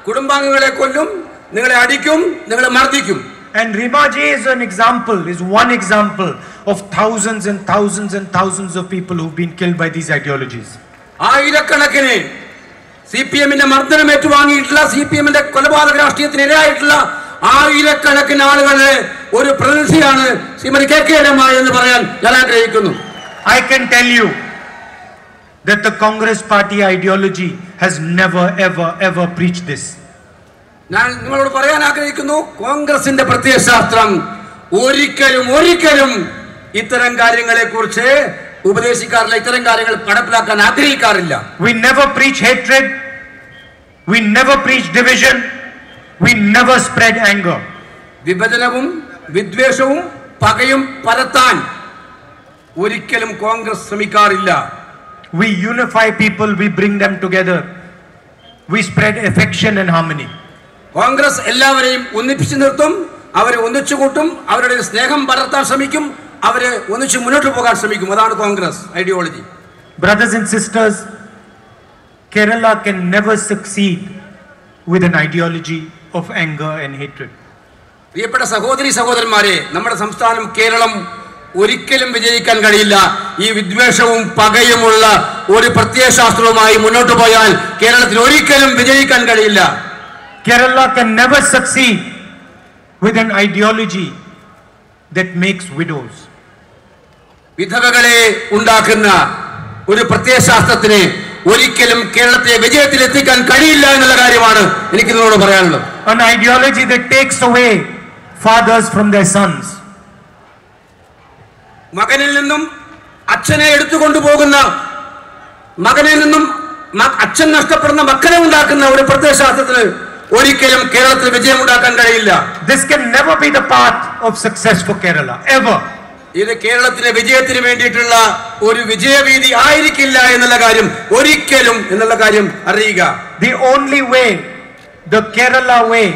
കുടുംബാംഗങ്ങളെ കൊല്ലും നിങ്ങളെ അടിക്കും നിങ്ങളെ മർദ്ദിക്കും And Rimaji is an example, is one example of thousands and thousands and thousands of people who've been killed by these ideologies. ആയിരക്കണക്കിന് C P എമ്മിന്റെ മർദ്ദനം ഏറ്റുവാങ്ങിയിട്ടുള്ള സി പി എമ്മിന്റെ കൊലപാതക രാഷ്ട്രീയത്തിനിരയായിട്ടുള്ള ആയിരക്കണക്കിന് ആളുകളുടെ ഒരു പ്രതിനിധിയാണ് ശ്രീമതി കെ കെ രമ എന്ന് പറയാൻ ഞാൻ ആഗ്രഹിക്കുന്നു I can tell you that the Congress party ideology has never, ever, ever preached this. ഞാൻ നിങ്ങളോട് പറയാൻ ആഗ്രഹിക്കുന്നു കോൺഗ്രസിന്റെ പ്രത്യയശാസ്ത്രം ഒരിക്കലും ഒരിക്കലും ഇത്തരം കാര്യങ്ങളെ കുറിച്ച് ഉപദേശിക്കാറില്ല ഇത്തരം കാര്യങ്ങൾ നടപ്പിലാക്കാൻ ആഗ്രഹിക്കാറില്ല We never preach hatred. We never preach division. We never spread anger. വിഭജനവും വിദ്വേഷവും പകയും പരത്താൻ ഒരിക്കലും Congress ശ്രമിക്കാറില്ല We unify people, we bring them together. We spread affection and harmony. Congress എല്ലാവരെയും ഒന്നിപ്പിച്ചു നിർത്തും അവരെ ഒന്നിച്ചു കൂട്ടും അവരുടെ സ്നേഹം പടർത്താൻ ശ്രമിക്കും അവരെ ഒന്നിച്ചു മുന്നോട്ട് പോകാൻ ശ്രമിക്കും അതാണ് Congress ideology Brothers and sisters, Kerala can never succeed with an ideology of anger and hatred. പ്രിയപ്പെട്ട സഹോദരി സഹോദരന്മാരെ നമ്മുടെ സംസ്ഥാനം കേരളം ഒരിക്കലും വിജയിക്കാൻ കഴിയില്ല ഈ വിദ്വേഷവും പകയുമുള്ള ഒരു പ്രത്യയശാസ്ത്രവുമായി മുന്നോട്ട് പോയാൽ കേരളത്തിൽ ഒരിക്കലും വിജയിക്കാൻ കഴിയില്ല Kerala can never succeed with an ideology that makes widows. വിധവകളെ ഉണ്ടാക്കുന്ന ഒരു പ്രത്യയശാസ്ത്രത്തിന് ഒരിക്കലും കേരളത്തെ വിജയത്തിൽ എത്തിക്കാൻ കഴിയില്ല എന്നുള്ള കാര്യമാണ് എനിക്ക് നിങ്ങളോട് പറയാനുള്ളത് An ideology that takes away fathers from their sons. മകനിൽ നിന്നും അച്ഛനെ എടുത്തു കൊണ്ടുപോകുന്ന മകനിൽ നിന്നും മ- അച്ഛൻ നഷ്ടപ്പെടുന്ന മക്കളെ ഉണ്ടാക്കുന്ന ഒരു പ്രത്യയശാസ്ത്രത്തിന് ഒരിക്കലും കേരളത്തിൽ വിജയം ഉണ്ടാക്കാൻ കഴിയില്ല This can never be the path of success for Kerala, ever. ഇത് കേരളത്തിന്റെ വിജയത്തിന് വേണ്ടിയിട്ടുള്ള ഒരു വിജയവീതി ആയിരിക്കില്ല എന്നുള്ള കാര്യം ഒരിക്കലും എന്നുള്ള കാര്യം അറിയുക The only way, the Kerala way,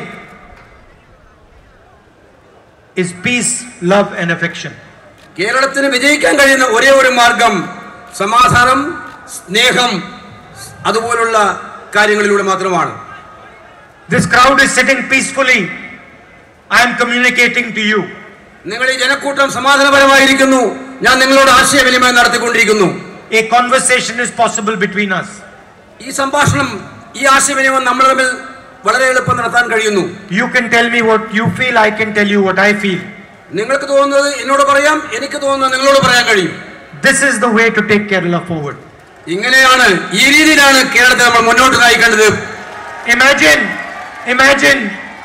is peace, love, and affection. കേരളത്തിന് വിജയിക്കാൻ കഴിയുന്ന ഒരേ ഒരു മാർഗം സമാധാനം സ്നേഹം അതുപോലുള്ള കാര്യങ്ങളിലൂടെ മാത്രമാണ് This crowd is sitting peacefully. I am communicating to you. നിങ്ങൾ ഈ ജനക്കൂട്ടം സമാധാനപരമായിരിക്കുന്നു ഞാൻ നിങ്ങളോട് ആശയവിനിമയം നടത്തിക്കൊണ്ടിരിക്കുന്നു A conversation is possible between us. ഈ സംഭാഷണം ഈ ആശയവിനിമയം നമ്മൾ തമ്മിൽ വളരെ എളുപ്പം നടത്താൻ കഴിയുന്നു You can tell me what you feel, I can tell you what I feel. നിങ്ങൾക്ക് തോന്നുന്നത് എന്നോട് പറയാം എനിക്ക് തോന്നുന്നത് നിങ്ങളോട് പറയാൻ കഴിയും This is the way to take Kerala forward. ഇങ്ങനെയാണ് ഈ രീതിയിലാണ് കേരളത്തെ നമ്മൾ മുന്നോട്ട് നയിക്കേണ്ടത് Imagine, imagine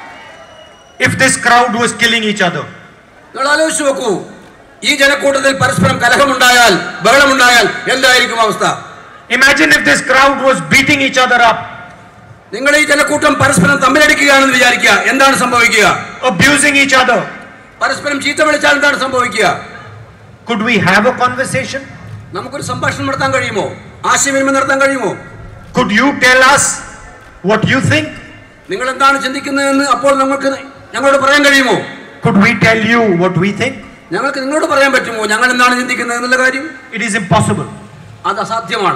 if this crowd was killing each other. നിങ്ങൾ ആലോചിച്ച് നോക്കൂ ഈ ജനക്കൂട്ടത്തിൽ പരസ്പരം കലഹമുണ്ടായാൽ ബഹളമുണ്ടായാൽ എന്തായിരിക്കും അവസ്ഥ Imagine if this crowd was beating each other up, നിങ്ങൾ ഈ ജനക്കൂട്ടം പരസ്പരം തമ്മിലടിക്കുകയാണെന്ന് വിചാരിക്കുക എന്താണ് സംഭവിക്കുക abusing each other. പരസ്പരം ചീത്ത വിളിച്ചാൽ എന്താണ് സംഭവിക്കുക Could we have a conversation? നമുക്കൊരു സംഭാഷണം നടത്താൻ കഴിയുമോ ആശയവിനിമയം നടത്താൻ കഴിയുമോ Could you tell us what you think? നിങ്ങൾ എന്താണ് ചിന്തിക്കുന്നതെന്ന് അപ്പോൾ നമുക്ക് ഞങ്ങളോട് പറയാൻ കഴിയുമോ Could we tell you what we think? ഞങ്ങൾക്ക് നിങ്ങളോട് പറയാൻ പറ്റുമോ ഞങ്ങൾ എന്താണ് ചിന്തിക്കുന്നത് എന്നുള്ള കാര്യം It is impossible. അത് അസാധ്യമാണ്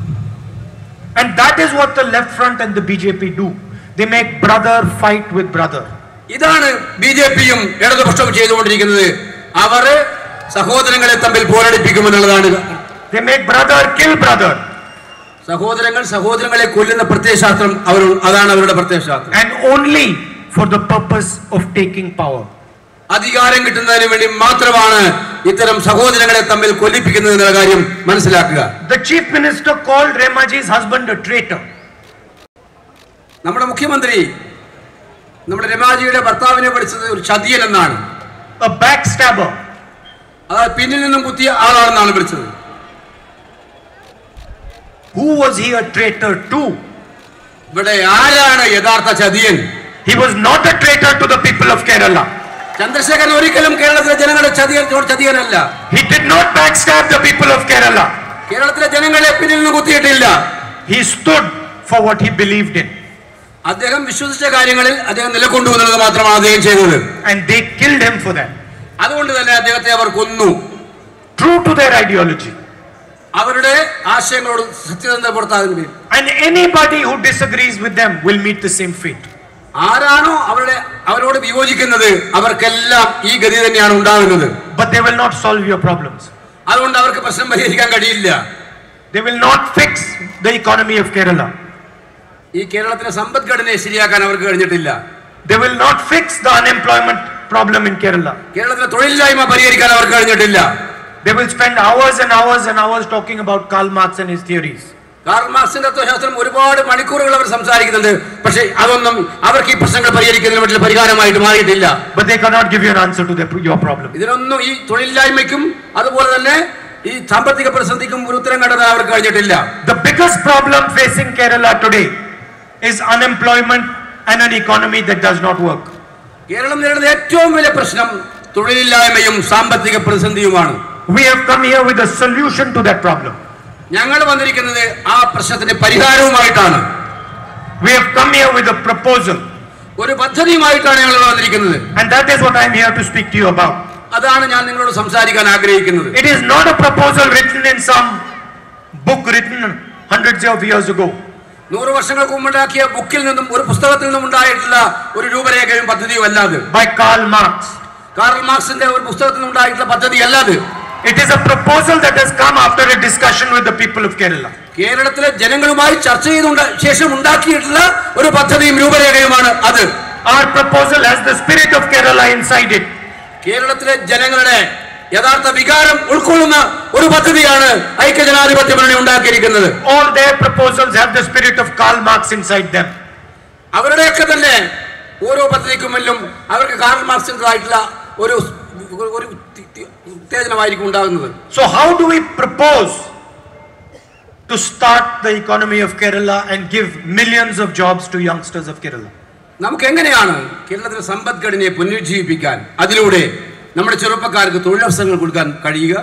And that is what the left front and the BJP do. They make brother fight with brother. ഇതാണ് ബി ജെ പിയും ഇടതുപക്ഷവും ചെയ്തുകൊണ്ടിരിക്കുന്നത് അവർ സഹോദരങ്ങളെ തമ്മിൽ പോരടിപ്പിക്കുമെന്നുള്ളതാണ് They make brother kill brother. സഹോദരങ്ങൾ സഹോദരങ്ങളെ കൊല്ലുന്ന പ്രത്യയശാസ്ത്രം അവർ അതാണ് അവരുടെ പ്രത്യയശാസ്ത്രം And only for the purpose of taking power. അധികാരം കിട്ടുന്നതിന് വേണ്ടി മാത്രമാണ് ഇത്തരം സഹോദരങ്ങളെ തമ്മിൽ കൊല്ലിപ്പിക്കുന്നത് എന്നുള്ള കാര്യം മനസ്സിലാക്കുക The chief minister called Remaji's husband a traitor. നമ്മുടെ മുഖ്യമന്ത്രി നമ്മുടെ രമാജിയുടെ ഭർത്താവിനെ വിളിച്ചത് ഒരു ചതിയൻ എന്നാണ് a backstabber. അതായത് പിന്നിൽ നിന്നും കുത്തിയ ആളാണെന്നാണ് വിളിച്ചത് Who was he a traitor to? ഇവിടെ ആരാണ് യഥാർത്ഥ ചതിയൻ He was not a traitor to the people of Kerala. Chandrasekharan ഒരിക്കലും കേരളത്തിലെ ജനങ്ങളുടെ ചതിയൻ ചതിയനല്ല He did not backstab the people of Kerala. കേരളത്തിലെ ജനങ്ങളെ പിന്നിൽ നിന്ന് കുത്തിയിട്ടില്ല He stood for what he believed in. അദ്ദേഹം വിശ്വസിച്ച കാര്യങ്ങളിൽ അദ്ദേഹം നിലകൊണ്ടു എന്നുള്ളത് മാത്രമാണ് അദ്ദേഹം ചെയ്തത് And they killed him for that. അതുകൊണ്ട് തന്നെ അദ്ദേഹത്തെ അവർ കൊന്നു True to their ideology. അവരുടെ ആശയങ്ങളോട് സത്യസന്ധത പുറത്താകുന്ന പേരിൽ And anybody who disagrees with them will meet the same fate. ആരാണോ അവരുടെ അവരോട് വിയോജിക്കുന്നത് അവർക്കെല്ലാം ഈ ഗതി തന്നെയാണ് ഉണ്ടാകുന്നത് But they will not solve your problems. അതുകൊണ്ട് അവർക്ക് പ്രശ്നം പരിഹരിക്കാൻ കഴിയില്ല They will not fix the economy of Kerala. ഈ കേരളത്തിലെ സമ്പദ്ഘടനയെ ശരിയാക്കാൻ അവർക്ക് കഴിഞ്ഞിട്ടില്ല They will not fix the unemployment problem in Kerala. കേരളത്തിലെ തൊഴിലില്ലായ്മ പരിഹരിക്കാൻ അവർക്ക് കഴിഞ്ഞിട്ടില്ല They will spend hours and hours and hours talking about Karl Marx and his theories. Karl മാർക്സിന്റെ തത്വശാസ്ത്രം ഒരുപാട് മണിക്കൂറുകൾ അവർ സംസാരിക്കുന്നുണ്ട് പക്ഷെ അതൊന്നും അവർക്ക് ഈ പ്രശ്നങ്ങൾ പരിഹരിക്കുന്നതിന് മറ്റുള്ള പരിഹാരമായിട്ട് മാറിയിട്ടില്ല But they cannot give you an answer to their, your problem. ഇതിനൊന്നും ഈ തൊഴിലില്ലായ്മയ്ക്കും അതുപോലെ തന്നെ ഈ സാമ്പത്തിക പ്രതിസന്ധിക്കും ഒരു ഉത്തരം കണ്ടെത്താൻ അവർക്ക് കഴിഞ്ഞിട്ടില്ല The biggest problem facing Kerala today is unemployment and an economy that does not work. Keralam നേരിടുന്ന ഏറ്റവും വലിയ പ്രശ്നം തൊഴിലില്ലായ്മയും സാമ്പത്തിക പ്രതിസന്ധിയുമാണ് We have come here with a solution to that problem. ഞങ്ങൾ വന്നിരിക്കുന്നത് ആ പ്രശ്നത്തിന്റെ പരിഹാരവുമായിട്ടാണ് We have come here with a proposal. ഒരു പദ്ധതിയുമായിട്ടാണ് ഞങ്ങൾ വന്നിരിക്കുന്നത് And that is what I am here to speak to you about. അതാണ് ഞാൻ നിങ്ങളോട് സംസാരിക്കാൻ ആഗ്രഹിക്കുന്നത് It is not a proposal written in some book written hundreds of years ago. നൂറ് വർഷങ്ങൾക്ക് മുമ്പുണ്ടാക്കിയ ബുക്കിൽ നിന്നും ഒരു പുസ്തകത്തിൽ നിന്നും ഉണ്ടായിട്ടുള്ള ഒരു രൂപരേഖയും പദ്ധതിയും അല്ലാതെ by Karl Marx. കാർൽ മാർക്സിന്റെ ഒരു പുസ്തകത്തിൽ നിന്നുണ്ടായിട്ടുള്ള പദ്ധതി അല്ലാതെ It is a proposal that has come after a discussion with the people of Kerala. കേരളത്തിലെ ജനങ്ങളുമായി ചർച്ച ചെയ്തുണ്ട ശേഷം ഉണ്ടാക്കിയിട്ടുള്ള ഒരു പദ്ധതിയും രൂപരേഖയുമാണ് അത് Our proposal has the spirit of Kerala inside it. കേരളത്തിലെ ജനങ്ങളുടെ യഥാർത്ഥ വികാരം ഉൾക്കൊള്ളുന്ന ഒരു പദ്ധതിയാണ് ഐക്യജനാധിപത്യ മുന്നണി ഉണ്ടാക്കിയിരിക്കുന്നത് All their proposals have the spirit of Karl Marx inside them. അവരുടെയൊക്കെ തന്നെ ഓരോ പദ്ധതിക്കുമെല്ലാം അവർക്ക് കാർൽ മാർക്സിൻ്റെതായിട്ടുള്ള ഒരു ഒരു തി- തി- ഉത്തേജനമായിരിക്കും ഉണ്ടാകുന്നത് So, how do we propose to start the economy of Kerala and give millions of jobs to youngsters of Kerala? നമുക്ക് എങ്ങനെയാണ് കേരളത്തിലെ സമ്പദ്ഘടനയെ പുനരുജ്ജീവിപ്പിക്കാൻ അതിലൂടെ നമ്മുടെ ചെറുപ്പക്കാർക്ക് തൊഴിലവസരങ്ങൾ കൊടുക്കാൻ കഴിയുക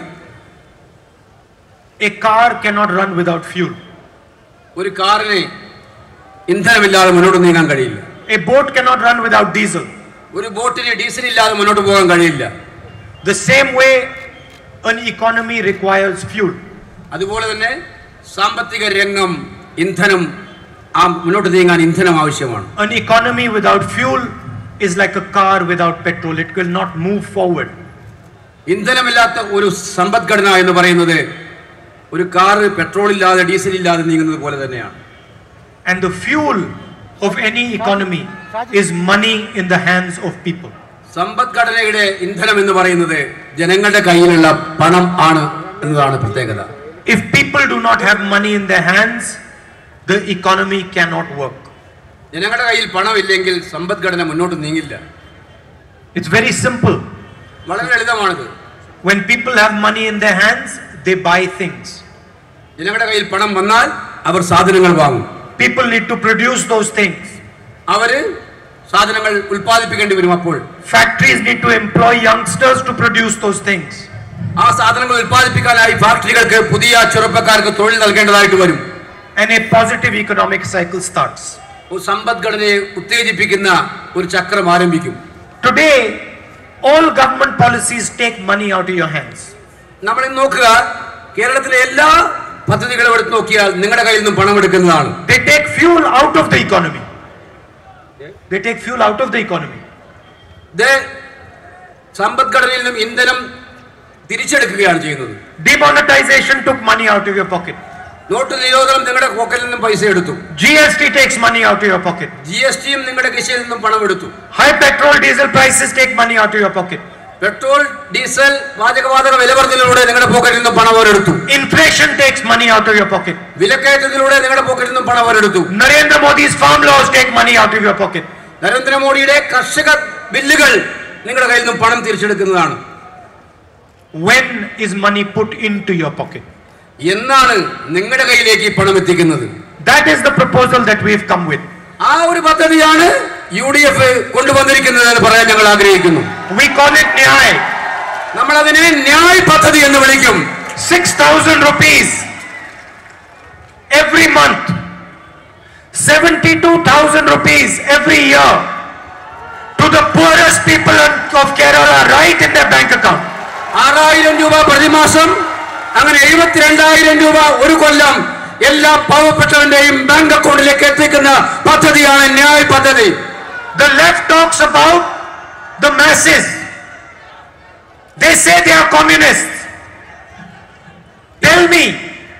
A car cannot run without fuel. ഒരു കാറിന് ഇന്ധനമില്ലാതെ മുന്നോട്ട് നീങ്ങാൻ കഴിയില്ല A boat cannot run without diesel. ഒരു ബോട്ടിന് ഡീസൽ ഇല്ലാതെ മുന്നോട്ട് പോകാൻ കഴിയില്ല The same way, an economy requires fuel. അതുപോലെ തന്നെ സാമ്പത്തിക രംഗം ഇന്ധനം ആ മുന്നോട്ട് നീങ്ങാൻ ഇന്ധനം ആവശ്യമാണ് An economy without fuel is like a car without petrol, it will not move forward. ഇന്ധനമില്ലാത്ത ഒരു സമ്പദ്ഘടന എന്ന് പറയുന്നത് ഒരു കാറ് പെട്രോൾ ഇല്ലാതെ ഡീസൽ ഇല്ലാതെ നീങ്ങുന്നത് പോലെ തന്നെയാണ് And the fuel of any economy is money in the hands of people. സമ്പദ്ഘടനയുടെ ഇന്ധനം എന്ന് പറയുന്നത് ജനങ്ങളുടെ കയ്യിലുള്ള പണം ആണ് എന്നതാണ് പ്രത്യേകത If people do not have money in their hands, the economy cannot work. ജനങ്ങളുടെ കയ്യിൽ പണമില്ലെങ്കിൽ സമ്പദ്ഘടന മുന്നോട്ട് നീങ്ങില്ല It's very simple. വളരെ ലളിതമാണിത് When people have money in their hands, they buy things. ജനങ്ങളുടെ കയ്യിൽ പണം വന്നാൽ അവർ സാധനങ്ങൾ വാങ്ങും People need to produce those things. അവര് സാധനങ്ങൾ ഉൽപ്പാദിപ്പിക്കേണ്ടി വരും അപ്പോൾ Factories need to employ youngsters to produce those things. ആ സാധനങ്ങൾ ഉൽപ്പാദിപ്പിക്കാനായി ഫാക്ടറികൾക്ക് പുതിയ ചെറുപ്പക്കാർക്ക് തൊഴിൽ നൽകേണ്ടതായിട്ട് വരും And a positive economic cycle starts. ഒരു സമ്പദ്ഘടനയെ ഉത്തേജിപ്പിക്കുന്ന ഒരു ചക്രം ആരംഭിക്കും Today, all government policies take money out of your hands. നമ്മൾ ഇന്ന് നോക്കുക കേരളത്തിലെ എല്ലാ പദ്ധതികളും എടുത്ത് നോക്കിയാൽ നിങ്ങളുടെ കയ്യിൽ നിന്നും പണം എടുക്കുന്നതാണ് They take fuel out of the economy. They take fuel out of the economy. ഇത് സമ്പദ്ഘടനയിൽ നിന്നും ഇന്ധനം തിരിച്ചെടുക്കുകയാണ് ചെയ്യുന്നത് Demonetization took money out of your pocket. Note നിരോധനം നിങ്ങളുടെ പോക്കറ്റിൽ നിന്നും പൈസ എടുത്തു GST takes money out of your pocket. G S ടിയും നിങ്ങളുടെ കിശയിൽ നിന്നും പണം എടുത്തു High petrol diesel prices take money out of your pocket. Petrol diesel പാചകവാതക വില വർദ്ധനയിലൂടെ നിങ്ങളുടെ പോക്കറ്റിൽ നിന്നും പണം അവരെടുത്തു Inflation takes money out of your pocket. വിലക്കയറ്റത്തിലൂടെ നിങ്ങളുടെ പോക്കറ്റിൽ നിന്നും പണം അവരെടുത്തു Narendra Modi's farm laws take money out of your pocket. നരേന്ദ്രമോദിയുടെ കർഷക ബില്ലുകൾ നിങ്ങളുടെ കയ്യിൽ നിന്നും പണം തിരിച്ചെടുക്കുന്നതാണ് When is money put into your pocket? എന്നാണ് നിങ്ങളുടെ കയ്യിലേക്ക് ഈ പണം എത്തിക്കുന്നത് That is the proposal that we've come with. ആ ഒരു പദ്ധതിയാണ് യു ഡി എഫ് കൊണ്ടുവന്നിരിക്കുന്നത് എന്ന് പറയാൻ ഞങ്ങൾ ആഗ്രഹിക്കുന്നു We call it Nyay. നമ്മൾ അതിനെ ന്യായ് പദ്ധതി എന്ന് വിളിക്കും 6,000 rupees every month. 72,000 rupees every year to the poorest people of Kerala right in their bank account. ആറായിരം രൂപ പ്രതിമാസം അങ്ങനെ എഴുപത്തിരണ്ടായിരം രൂപ ഒരു കൊല്ലം എല്ലാ പാവപ്പെട്ടവന്റെയും ബാങ്ക് അക്കൗണ്ടിലേക്ക് എത്തിക്കുന്ന പദ്ധതിയാണ് ന്യായ് പദ്ധതി The left talks about the masses. They say they are communists. Tell me,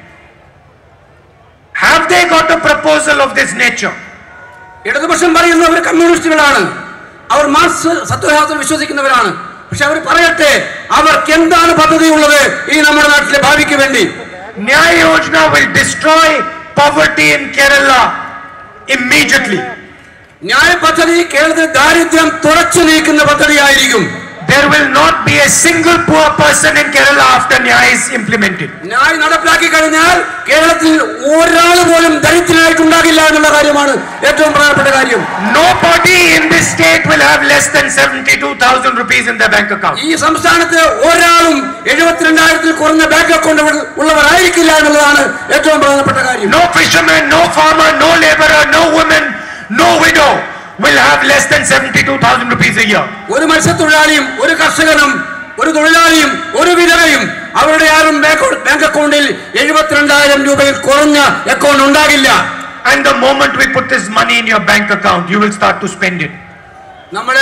have they got a proposal of this nature? ഇടതുപക്ഷം പറയുന്നു അവർ കമ്മ്യൂണിസ്റ്റുകളാണ് അവർ മാർക്സ് സത്വശാസ്ത്രം വിശ്വസിക്കുന്നവരാണ് പക്ഷെ അവർ പറയട്ടെ അവർക്ക് എന്താണ് പദ്ധതി ഉള്ളത് ഈ നമ്മുടെ നാട്ടിലെ ഭാവിക്ക് വേണ്ടി Nyaya Yojana will destroy poverty in Kerala immediately. ന്യായ പദ്ധതി കേരളത്തിൽ ദാരിദ്ര്യം തുടച്ചു നീക്കുന്ന പദ്ധതിയായിരിക്കും There will not be a single poor person in Kerala after Nyaya is implemented. Nyay നടപ്പിലാക്കി കഴിഞ്ഞാൽ കേരളത്തിൽ ഒരാൾ പോലും ദരിദ്രനായിട്ടുണ്ടാകില്ല എന്നുള്ള കാര്യമാണ് ഏറ്റവും പ്രധാനപ്പെട്ട കാര്യം Nobody in this state will have less than 72,000 rupees in their bank account. ഈ സംസ്ഥാനത്ത് ഒരാളും എഴുപത്തിരണ്ടായിരത്തിൽ കുറഞ്ഞ ബാങ്ക് അക്കൗണ്ട് ഉള്ളവരായിരിക്കില്ല എന്നുള്ളതാണ് ഏറ്റവും പ്രധാനപ്പെട്ട കാര്യം No fisherman, no farmer, no laborer, no woman, no widow will have less than 72,000 rupees a year. ഒരു മത്സ്യത്തൊഴിലാളിയും ഒരു കർഷകനും ഒരു തൊഴിലാളിയും ഒരു വിധവയും അവരുടെ ആരും ബാങ്ക് ബാങ്ക് അക്കൗണ്ടിൽ എഴുപത്തിരണ്ടായിരം രൂപയിൽ കുറഞ്ഞ അക്കൗണ്ട് ഉണ്ടാകില്ല And the moment we put this money in your bank account, you will start to spend it. നമ്മള്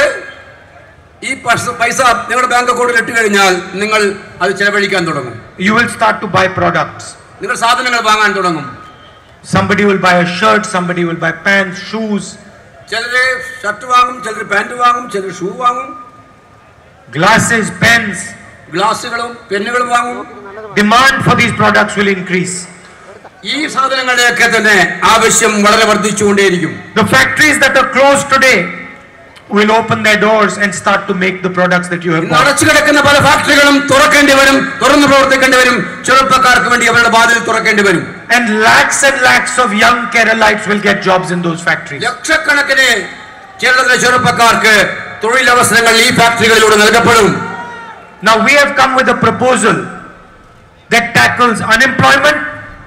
ഈ പൈസ പൈസ നിങ്ങളുടെ ബാങ്ക് അക്കൗണ്ടിൽ ഇട്ട് കഴിഞ്ഞാൽ നിങ്ങൾ അത് ചെലവഴിക്കാൻ തുടങ്ങും You will start to buy products. നിങ്ങൾ സാധനങ്ങൾ വാങ്ങാൻ തുടങ്ങും Somebody will buy a shirt, somebody will buy pants, shoes, ചിലര് ഷർട്ട് വാങ്ങും ചിലർ പാന്റ് വാങ്ങും ചിലർ ഷൂ വാങ്ങും glasses, pens. ഗ്ലാസുകളും പെന്നുകളും വാങ്ങും Demand for these products will increase. ഈ സാധനങ്ങളുടെയൊക്കെ തന്നെ ആവശ്യം വളരെ വർദ്ധിച്ചുകൊണ്ടേയിരിക്കും The factories that are closed today will open their doors and start to make the products that you have ഇന്ന് bought. അടച്ചു കിടക്കുന്ന പല ഫാക്ടറികളും തുറക്കേണ്ടി വരും തുറന്നു പ്രവർത്തിക്കേണ്ടി വരും ചെറുപ്പക്കാർക്ക് വേണ്ടി അവരുടെ വാതിൽ തുറക്കേണ്ടി വരും And lakhs and lakhs of young Keralites will get jobs in those factories. ലക്ഷക്കണക്കിന് കേരളത്തിലെ ചെറുപ്പക്കാർക്ക് തൊഴിലവസരങ്ങൾ ഈ ഫാക്ടറികളിലൂടെ നൽകപ്പെടും Now we have come with a proposal that tackles unemployment,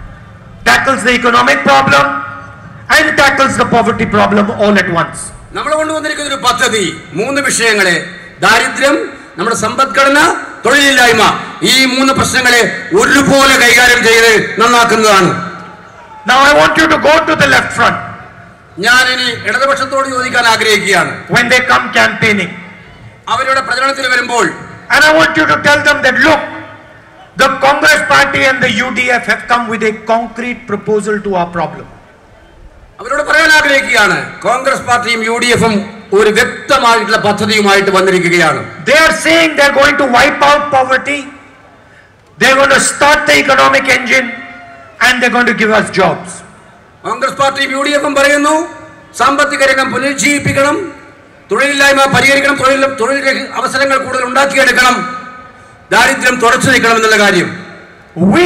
tackles the economic problem, and tackles the poverty problem all at once. നമ്മൾ കൊണ്ടുവന്നിരിക്കുന്ന ഒരു പദ്ധതി മൂന്ന് വിഷയങ്ങളെ ദാരിദ്ര്യം നമ്മുടെ സമ്പദ്ഘടന തൊഴിലില്ലായ്മ ഈ മൂന്ന് പ്രശ്നങ്ങളെ ഒരുപോലെ കൈകാര്യം ചെയ്ത് നന്നാക്കുന്നതാണ് Now I want you to go to the left front ഞാൻ ഇനി ഇടതുപക്ഷത്തോട് ചോദിക്കാൻ ആഗ്രഹിക്കുകയാണ് when they come campaigning. അവരുടെ പ്രചരണത്തിൽ വരുമ്പോൾ And I want you to tell them that look, the Congress party and the UDF have come with a concrete proposal to our problem. അവരോട് പറയാൻ ആഗ്രഹിക്കുകയാണ് കോൺഗ്രസ് പാർട്ടിയും യു ഡി എഫും ഒരു വ്യക്തമായിട്ടുള്ള പദ്ധതിയുമായിട്ട് വന്നിരിക്കുകയാണ് They are saying they're going to wipe out poverty, they're going to start the economic engine, and they're going to give us jobs. Congress പാർട്ടിയും U D എഫും പറയുന്നു സാമ്പത്തിക രംഗം പുനരുജ്ജീവിപ്പിക്കണം തൊഴിലില്ലായ്മ പരിഹരിക്കണം തൊഴിൽ തൊഴിൽ രഹി- അവസരങ്ങൾ കൂടുതൽ ഉണ്ടാക്കിയെടുക്കണം ദാരിദ്ര്യം തുടച്ചു നീക്കണം എന്നുള്ള കാര്യം We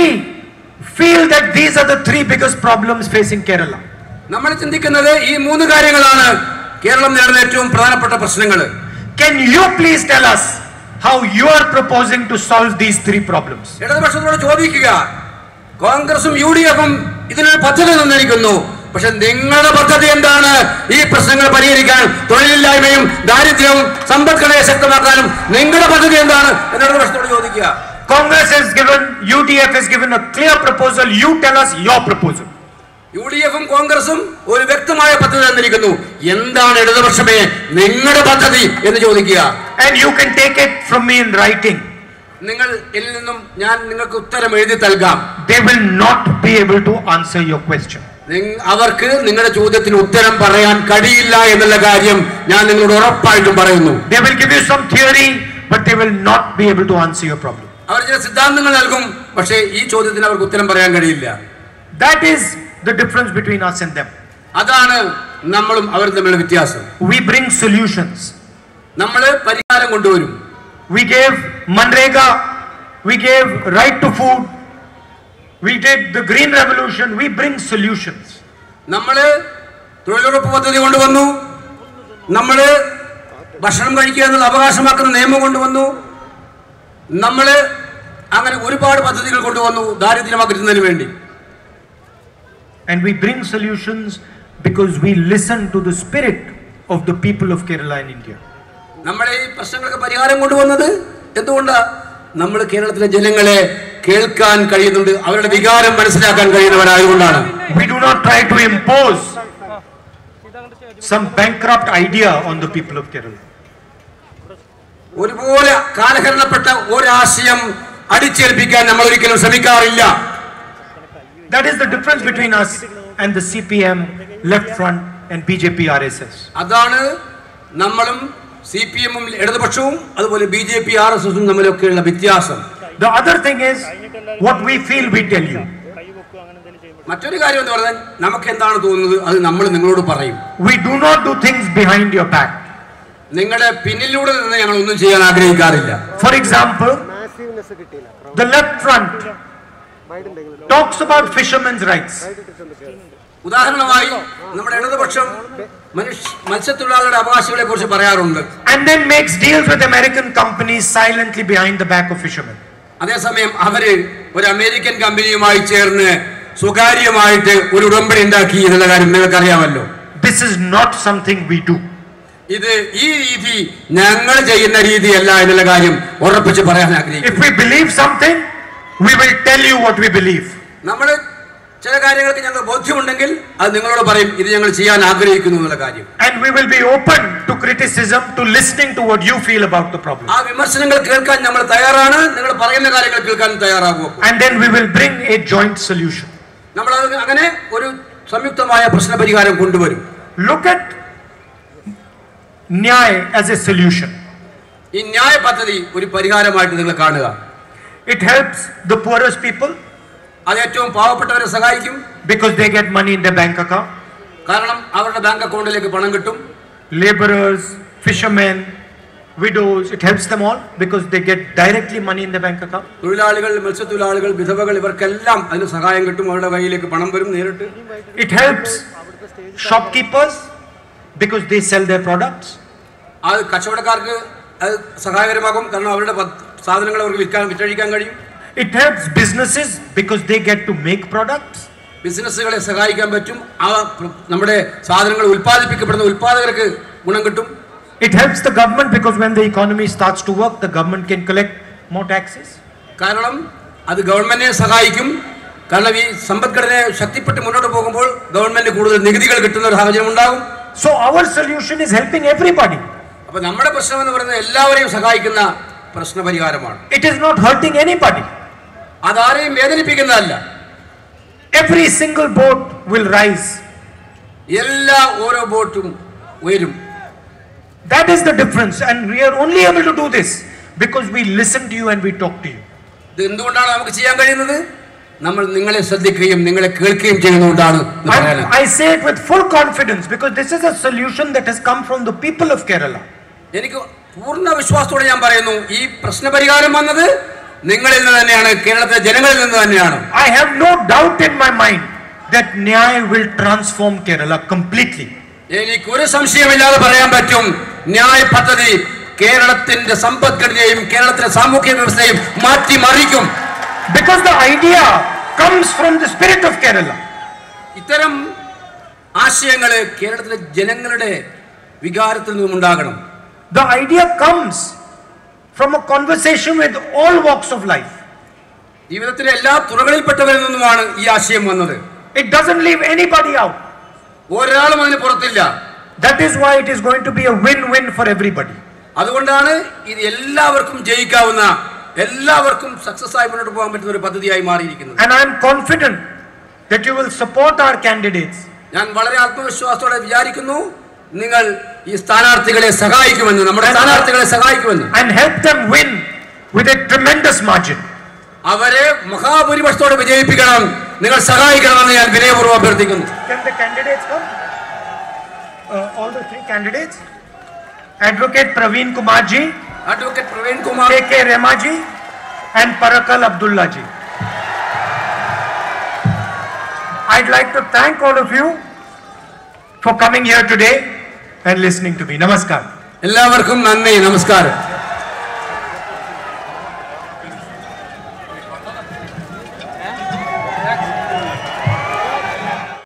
feel that these are the three biggest problems facing Kerala. നമ്മൾ ചിന്തിക്കുന്നത് ഈ മൂന്ന് കാര്യങ്ങളാണ് കേരളം നേരിടുന്ന ഏറ്റവും പ്രധാനപ്പെട്ട പ്രശ്നങ്ങൾ Can you please tell us how you are proposing to solve these three problems? ഇടതുപക്ഷത്തോട് ചോദിക്കുക കോൺഗ്രസും യു ഡി എഫും ഇതിനൊരു പദ്ധതി തന്നിരിക്കുന്നു പക്ഷെ നിങ്ങളുടെ പദ്ധതി എന്താണ് ഈ പ്രശ്നങ്ങൾ പരിഹരിക്കാൻ തൊഴിലില്ലായ്മയും ദാരിദ്ര്യവും സമ്പദ്ഘടനയെ ശക്തമാക്കാനും നിങ്ങളുടെ പദ്ധതി എന്താണ് എന്ന് ഇടതുപക്ഷത്തോട് ചോദിക്കുക Congress has given, UDF has given a clear proposal. You tell us your proposal. U D എഫും കോൺഗ്രസും ഒരു വ്യക്തമായ പദ്ധതി തന്നിരിക്കുന്നു എന്താണ് ഇടതുപക്ഷമേ നിങ്ങളുടെ പദ്ധതി എന്ന് ചോദിക്കുക And you can take it from me in writing. നിങ്ങൾ ഇതിൽ നിന്നും ഞാൻ നിങ്ങൾക്ക് ഉത്തരം എഴുതി നൽകാം They will not be able to answer your question. നിങ്ങ- അവർക്ക് നിങ്ങളുടെ ചോദ്യത്തിന് ഉത്തരം പറയാൻ കഴിയില്ല എന്നുള്ള കാര്യം ഞാൻ നിങ്ങളോട് ഉറപ്പായിട്ടും പറയുന്നു They will give you some theory, but they will not be able to answer your problem. അവർ ചില സിദ്ധാന്തങ്ങൾ നൽകും പക്ഷേ ഈ ചോദ്യത്തിന് അവർക്ക് ഉത്തരം പറയാൻ കഴിയില്ല That is the difference between us and them. അതാണ് നമ്മളും അവരും തമ്മിലുള്ള വ്യത്യാസം We bring solutions. നമ്മൾ പരിഹാരം കൊണ്ടുവരും We gave Manrega, we gave right to food, we did the green revolution, we bring solutions. നമ്മൾ തൊഴിലുറപ്പ് പദ്ധതി കൊണ്ടുവന്നു നമ്മൾ ഭക്ഷണം കഴിക്കുക എന്നുള്ള അവകാശമാക്കുന്ന നിയമം കൊണ്ടുവന്നു നമ്മൾ അങ്ങനെ ഒരുപാട് പദ്ധതികൾ കൊണ്ടുവന്നു ദാരിദ്ര്യം അകറ്റുന്നതിന് വേണ്ടി And we bring solutions because we listen to the spirit of the people of Kerala and India. നമ്മുടെ ഈ പ്രശ്നങ്ങൾക്ക് പരിഹാരം കൊണ്ടുവന്നത് എന്തുകൊണ്ടാ നമ്മൾ കേരളത്തിലെ ജനങ്ങളെ കേൾക്കാൻ കഴിയുന്നുണ്ട് അവരുടെ വികാരം മനസ്സിലാക്കാൻ കഴിയുന്നവരായതുകൊണ്ടാണ് We do not try to impose some bankrupt idea on the people of Kerala. ഒരുപോലെ കാലഹരണപ്പെട്ട ഒരാശയം അടിച്ചേൽപ്പിക്കാൻ നമ്മൾ ഒരിക്കലും ശ്രമിക്കാറില്ല That is the difference between us and the CPM, Left Front, and BJP RSS. അതാണ് നമ്മളും സി പി എമ്മും ഇടതുപക്ഷവും അതുപോലെ B J P R S എസും തമ്മിലൊക്കെയുള്ള വ്യത്യാസം The other thing is, what we feel, we tell you. മറ്റൊരു കാര്യം എന്ന് പറഞ്ഞാൽ നമുക്ക് എന്താണ് തോന്നുന്നത് അത് നമ്മൾ നിങ്ങളോട് പറയും We do not do things behind your back. നിങ്ങളുടെ പിന്നിലൂടെ നിന്ന് ഞങ്ങൾ ഒന്നും ചെയ്യാൻ ആഗ്രഹിക്കാറില്ല For example, the Left Front talks about fishermen's rights. ഉദാഹരണമായി നമ്മുടെ ഇടതുപക്ഷം മനുഷ്യ മത്സ്യത്തൊഴിലാളികളുടെ അവകാശങ്ങളെ കുറിച്ച് പറയാറുണ്ട് and then makes deals with American companies silently behind the back of fishermen. അതേസമയം അവര് ഒരു അമേരിക്കൻ കമ്പനിയുമായി ചേർന്ന് സ്വകാര്യമായിട്ട് ഒരു ഉടമ്പടി ഉണ്ടാക്കി എന്നുള്ള കാര്യം നിങ്ങൾക്കറിയാമല്ലോ This is not something we do. ഇത് ഈ രീതി ഞങ്ങൾ ചെയ്യുന്ന രീതിയല്ല എന്നുള്ള കാര്യം ഉറപ്പിച്ച് പറയാൻ ആഗ്രഹിക്കുന്നു If we believe something, we will tell you what we believe. നമ്മൾ ചില കാര്യങ്ങൾക്ക് ഞങ്ങൾ ബോധ്യമുണ്ടെങ്കിൽ അത് നിങ്ങളോട് പറയും ഇത് ഞങ്ങൾ ചെയ്യാൻ ആഗ്രഹിക്കുന്നു എന്നുള്ള കാര്യം And we will be open to criticism, to listening to what you feel about the problem. ആ വിമർശനങ്ങൾ കേൾക്കാൻ നമ്മൾ തയ്യാറാണ് നിങ്ങൾ പറയുന്ന കാര്യങ്ങൾ കേൾക്കാൻ തയ്യാറാകുമോ And then we will bring a joint solution. നമ്മൾ അത് അങ്ങനെ ഒരു സംയുക്തമായ പ്രശ്നപരിഹാരം കൊണ്ടുവരും Look at Nyay as a solution. ഈ ന്യായ പദ്ധതി ഒരു പരിഹാരമായിട്ട് നിങ്ങൾ കാണുക It helps the poorest people അത് ഏറ്റവും പാവപ്പെട്ടവരെ സഹായിക്കും because they get money in their bank account. കാരണം അവരുടെ ബാങ്ക് അക്കൗണ്ടിലേക്ക് പണം കിട്ടും Laborers, fishermen, widows, it helps them all because they get directly money in their bank account. തൊഴിലാളികൾ മത്സ്യത്തൊഴിലാളികൾ വിധവകൾ ഇവർക്കെല്ലാം അതിന് സഹായം കിട്ടും അവരുടെ കയ്യിലേക്ക് പണം വരും നേരിട്ട് It helps shopkeepers because they sell their products. അത് കച്ചവടക്കാർക്ക് അത് സഹായകരമാകും കാരണം അവരുടെ പ- സാധനങ്ങൾ അവർക്ക് വിൽക്കാൻ വിറ്റഴിക്കാൻ കഴിയും It helps businesses because they get to make products. ബിസിനസ്സുകളെ സഹായിക്കാൻ പറ്റും ആ പ്ര- നമ്മുടെ സാധനങ്ങൾ ഉൽപ്പാദിപ്പിക്കപ്പെടുന്ന ഉൽപ്പാദകർക്ക് ഗുണം കിട്ടും It helps the government because when the economy starts to work, the government can collect more taxes. കാരണം അത് ഗവൺമെന്റിനെ സഹായിക്കും കാരണം ഈ സമ്പദ്ഘടന ശക്തിപ്പെട്ട് മുന്നോട്ട് പോകുമ്പോൾ ഗവൺമെന്റ് കൂടുതൽ നികുതികൾ കിട്ടുന്ന ഒരു സാഹചര്യം ഉണ്ടാകും So our solution is helping everybody. അപ്പൊ നമ്മുടെ പ്രശ്നം എന്ന് പറയുന്നത് എല്ലാവരെയും സഹായിക്കുന്ന പ്രശ്നപരിഹാരമാണ് It is not hurting anybody. അതാരെയും വേദനിപ്പിക്കുന്നതല്ല Every single boat will rise. എല്ലാ ഓരോ ബോട്ടും ഉയരും That is the difference. And we are only able to do this because we listen to you and we talk to you. ഇത് എന്തുകൊണ്ടാണ് നമുക്ക് ചെയ്യാൻ കഴിയുന്നത് നമ്മൾ നിങ്ങളെ ശ്രദ്ധിക്കുകയും നിങ്ങളെ കേൾക്കുകയും ചെയ്യുന്നതുകൊണ്ടാണ് ഇത് And പറയാൻ. I say it with full confidence because this is a solution that has come from the people of Kerala. എനിക്ക് പൂർണ്ണ വിശ്വാസത്തോടെ ഞാൻ പറയുന്നു ഈ പ്രശ്നപരിഹാരം വന്നത് നിങ്ങളിൽ നിന്ന് തന്നെയാണ് കേരളത്തിലെ ജനങ്ങളിൽ നിന്ന് തന്നെയാണ് I have no doubt in my mind that Nyay will transform Kerala completely. എനിക്ക് ഒരു സംശയമില്ലാതെ പറയാൻ പറ്റും ന്യായ പദ്ധതി കേരളത്തിന്റെ സമ്പദ്ഘടനയെയും കേരളത്തിലെ സാമൂഹ്യ വ്യവസ്ഥയും മാറ്റിമറിക്കും Because the idea comes from the spirit of Kerala. ഇത്തരം ആശയങ്ങള് കേരളത്തിലെ ജനങ്ങളുടെ വികാരത്തിൽ നിന്നും ഉണ്ടാകണം The idea comes from a conversation with all walks of life. ജീവിതത്തിലെ എല്ലാ തുറകളിൽപ്പെട്ടവരിൽ നിന്നുമാണ് ഈ ആശയം വന്നത് It doesn't leave anybody out. ഒരാളും അതിന് പുറത്തില്ല That is why it is going to be a win-win for everybody. അതുകൊണ്ടാണ് ഇത് എല്ലാവർക്കും ജയിക്കാവുന്ന എല്ലാവർക്കും സക്സസ് ആയി മുന്നോട്ട് പോകാൻ പറ്റുന്ന ഒരു പദ്ധതിയായി മാറിയിരിക്കുന്നത് And I am confident that you will support our candidates ഞാൻ വളരെ ആത്മവിശ്വാസത്തോടെ വിചാരിക്കുന്നു നിങ്ങൾ ഈ സ്ഥാനാർത്ഥികളെ സഹായിക്കുമെന്ന് നമ്മുടെ സ്ഥാനാർത്ഥികളെ സഹായിക്കുമെന്ന് and help them win with a tremendous margin. അവരെ മഹാഭൂരിപക്ഷത്തോടെ വിജയിപ്പിക്കണം നിങ്ങൾ സഹായിക്കണമെന്ന് ഞാൻ വിനയപൂർവ്വം അഭ്യർത്ഥിക്കുന്നു Can the candidates come? Uh, all the three candidates? Advocate Praveen Kumar ji, advocate Praveen Kumar KK Rema ji, and Parakal Abdullah ji. I'd like to thank all of you for coming here today and listening to me. Namaskar. എല്ലാവർക്കും നന്ദി നമസ്കാരം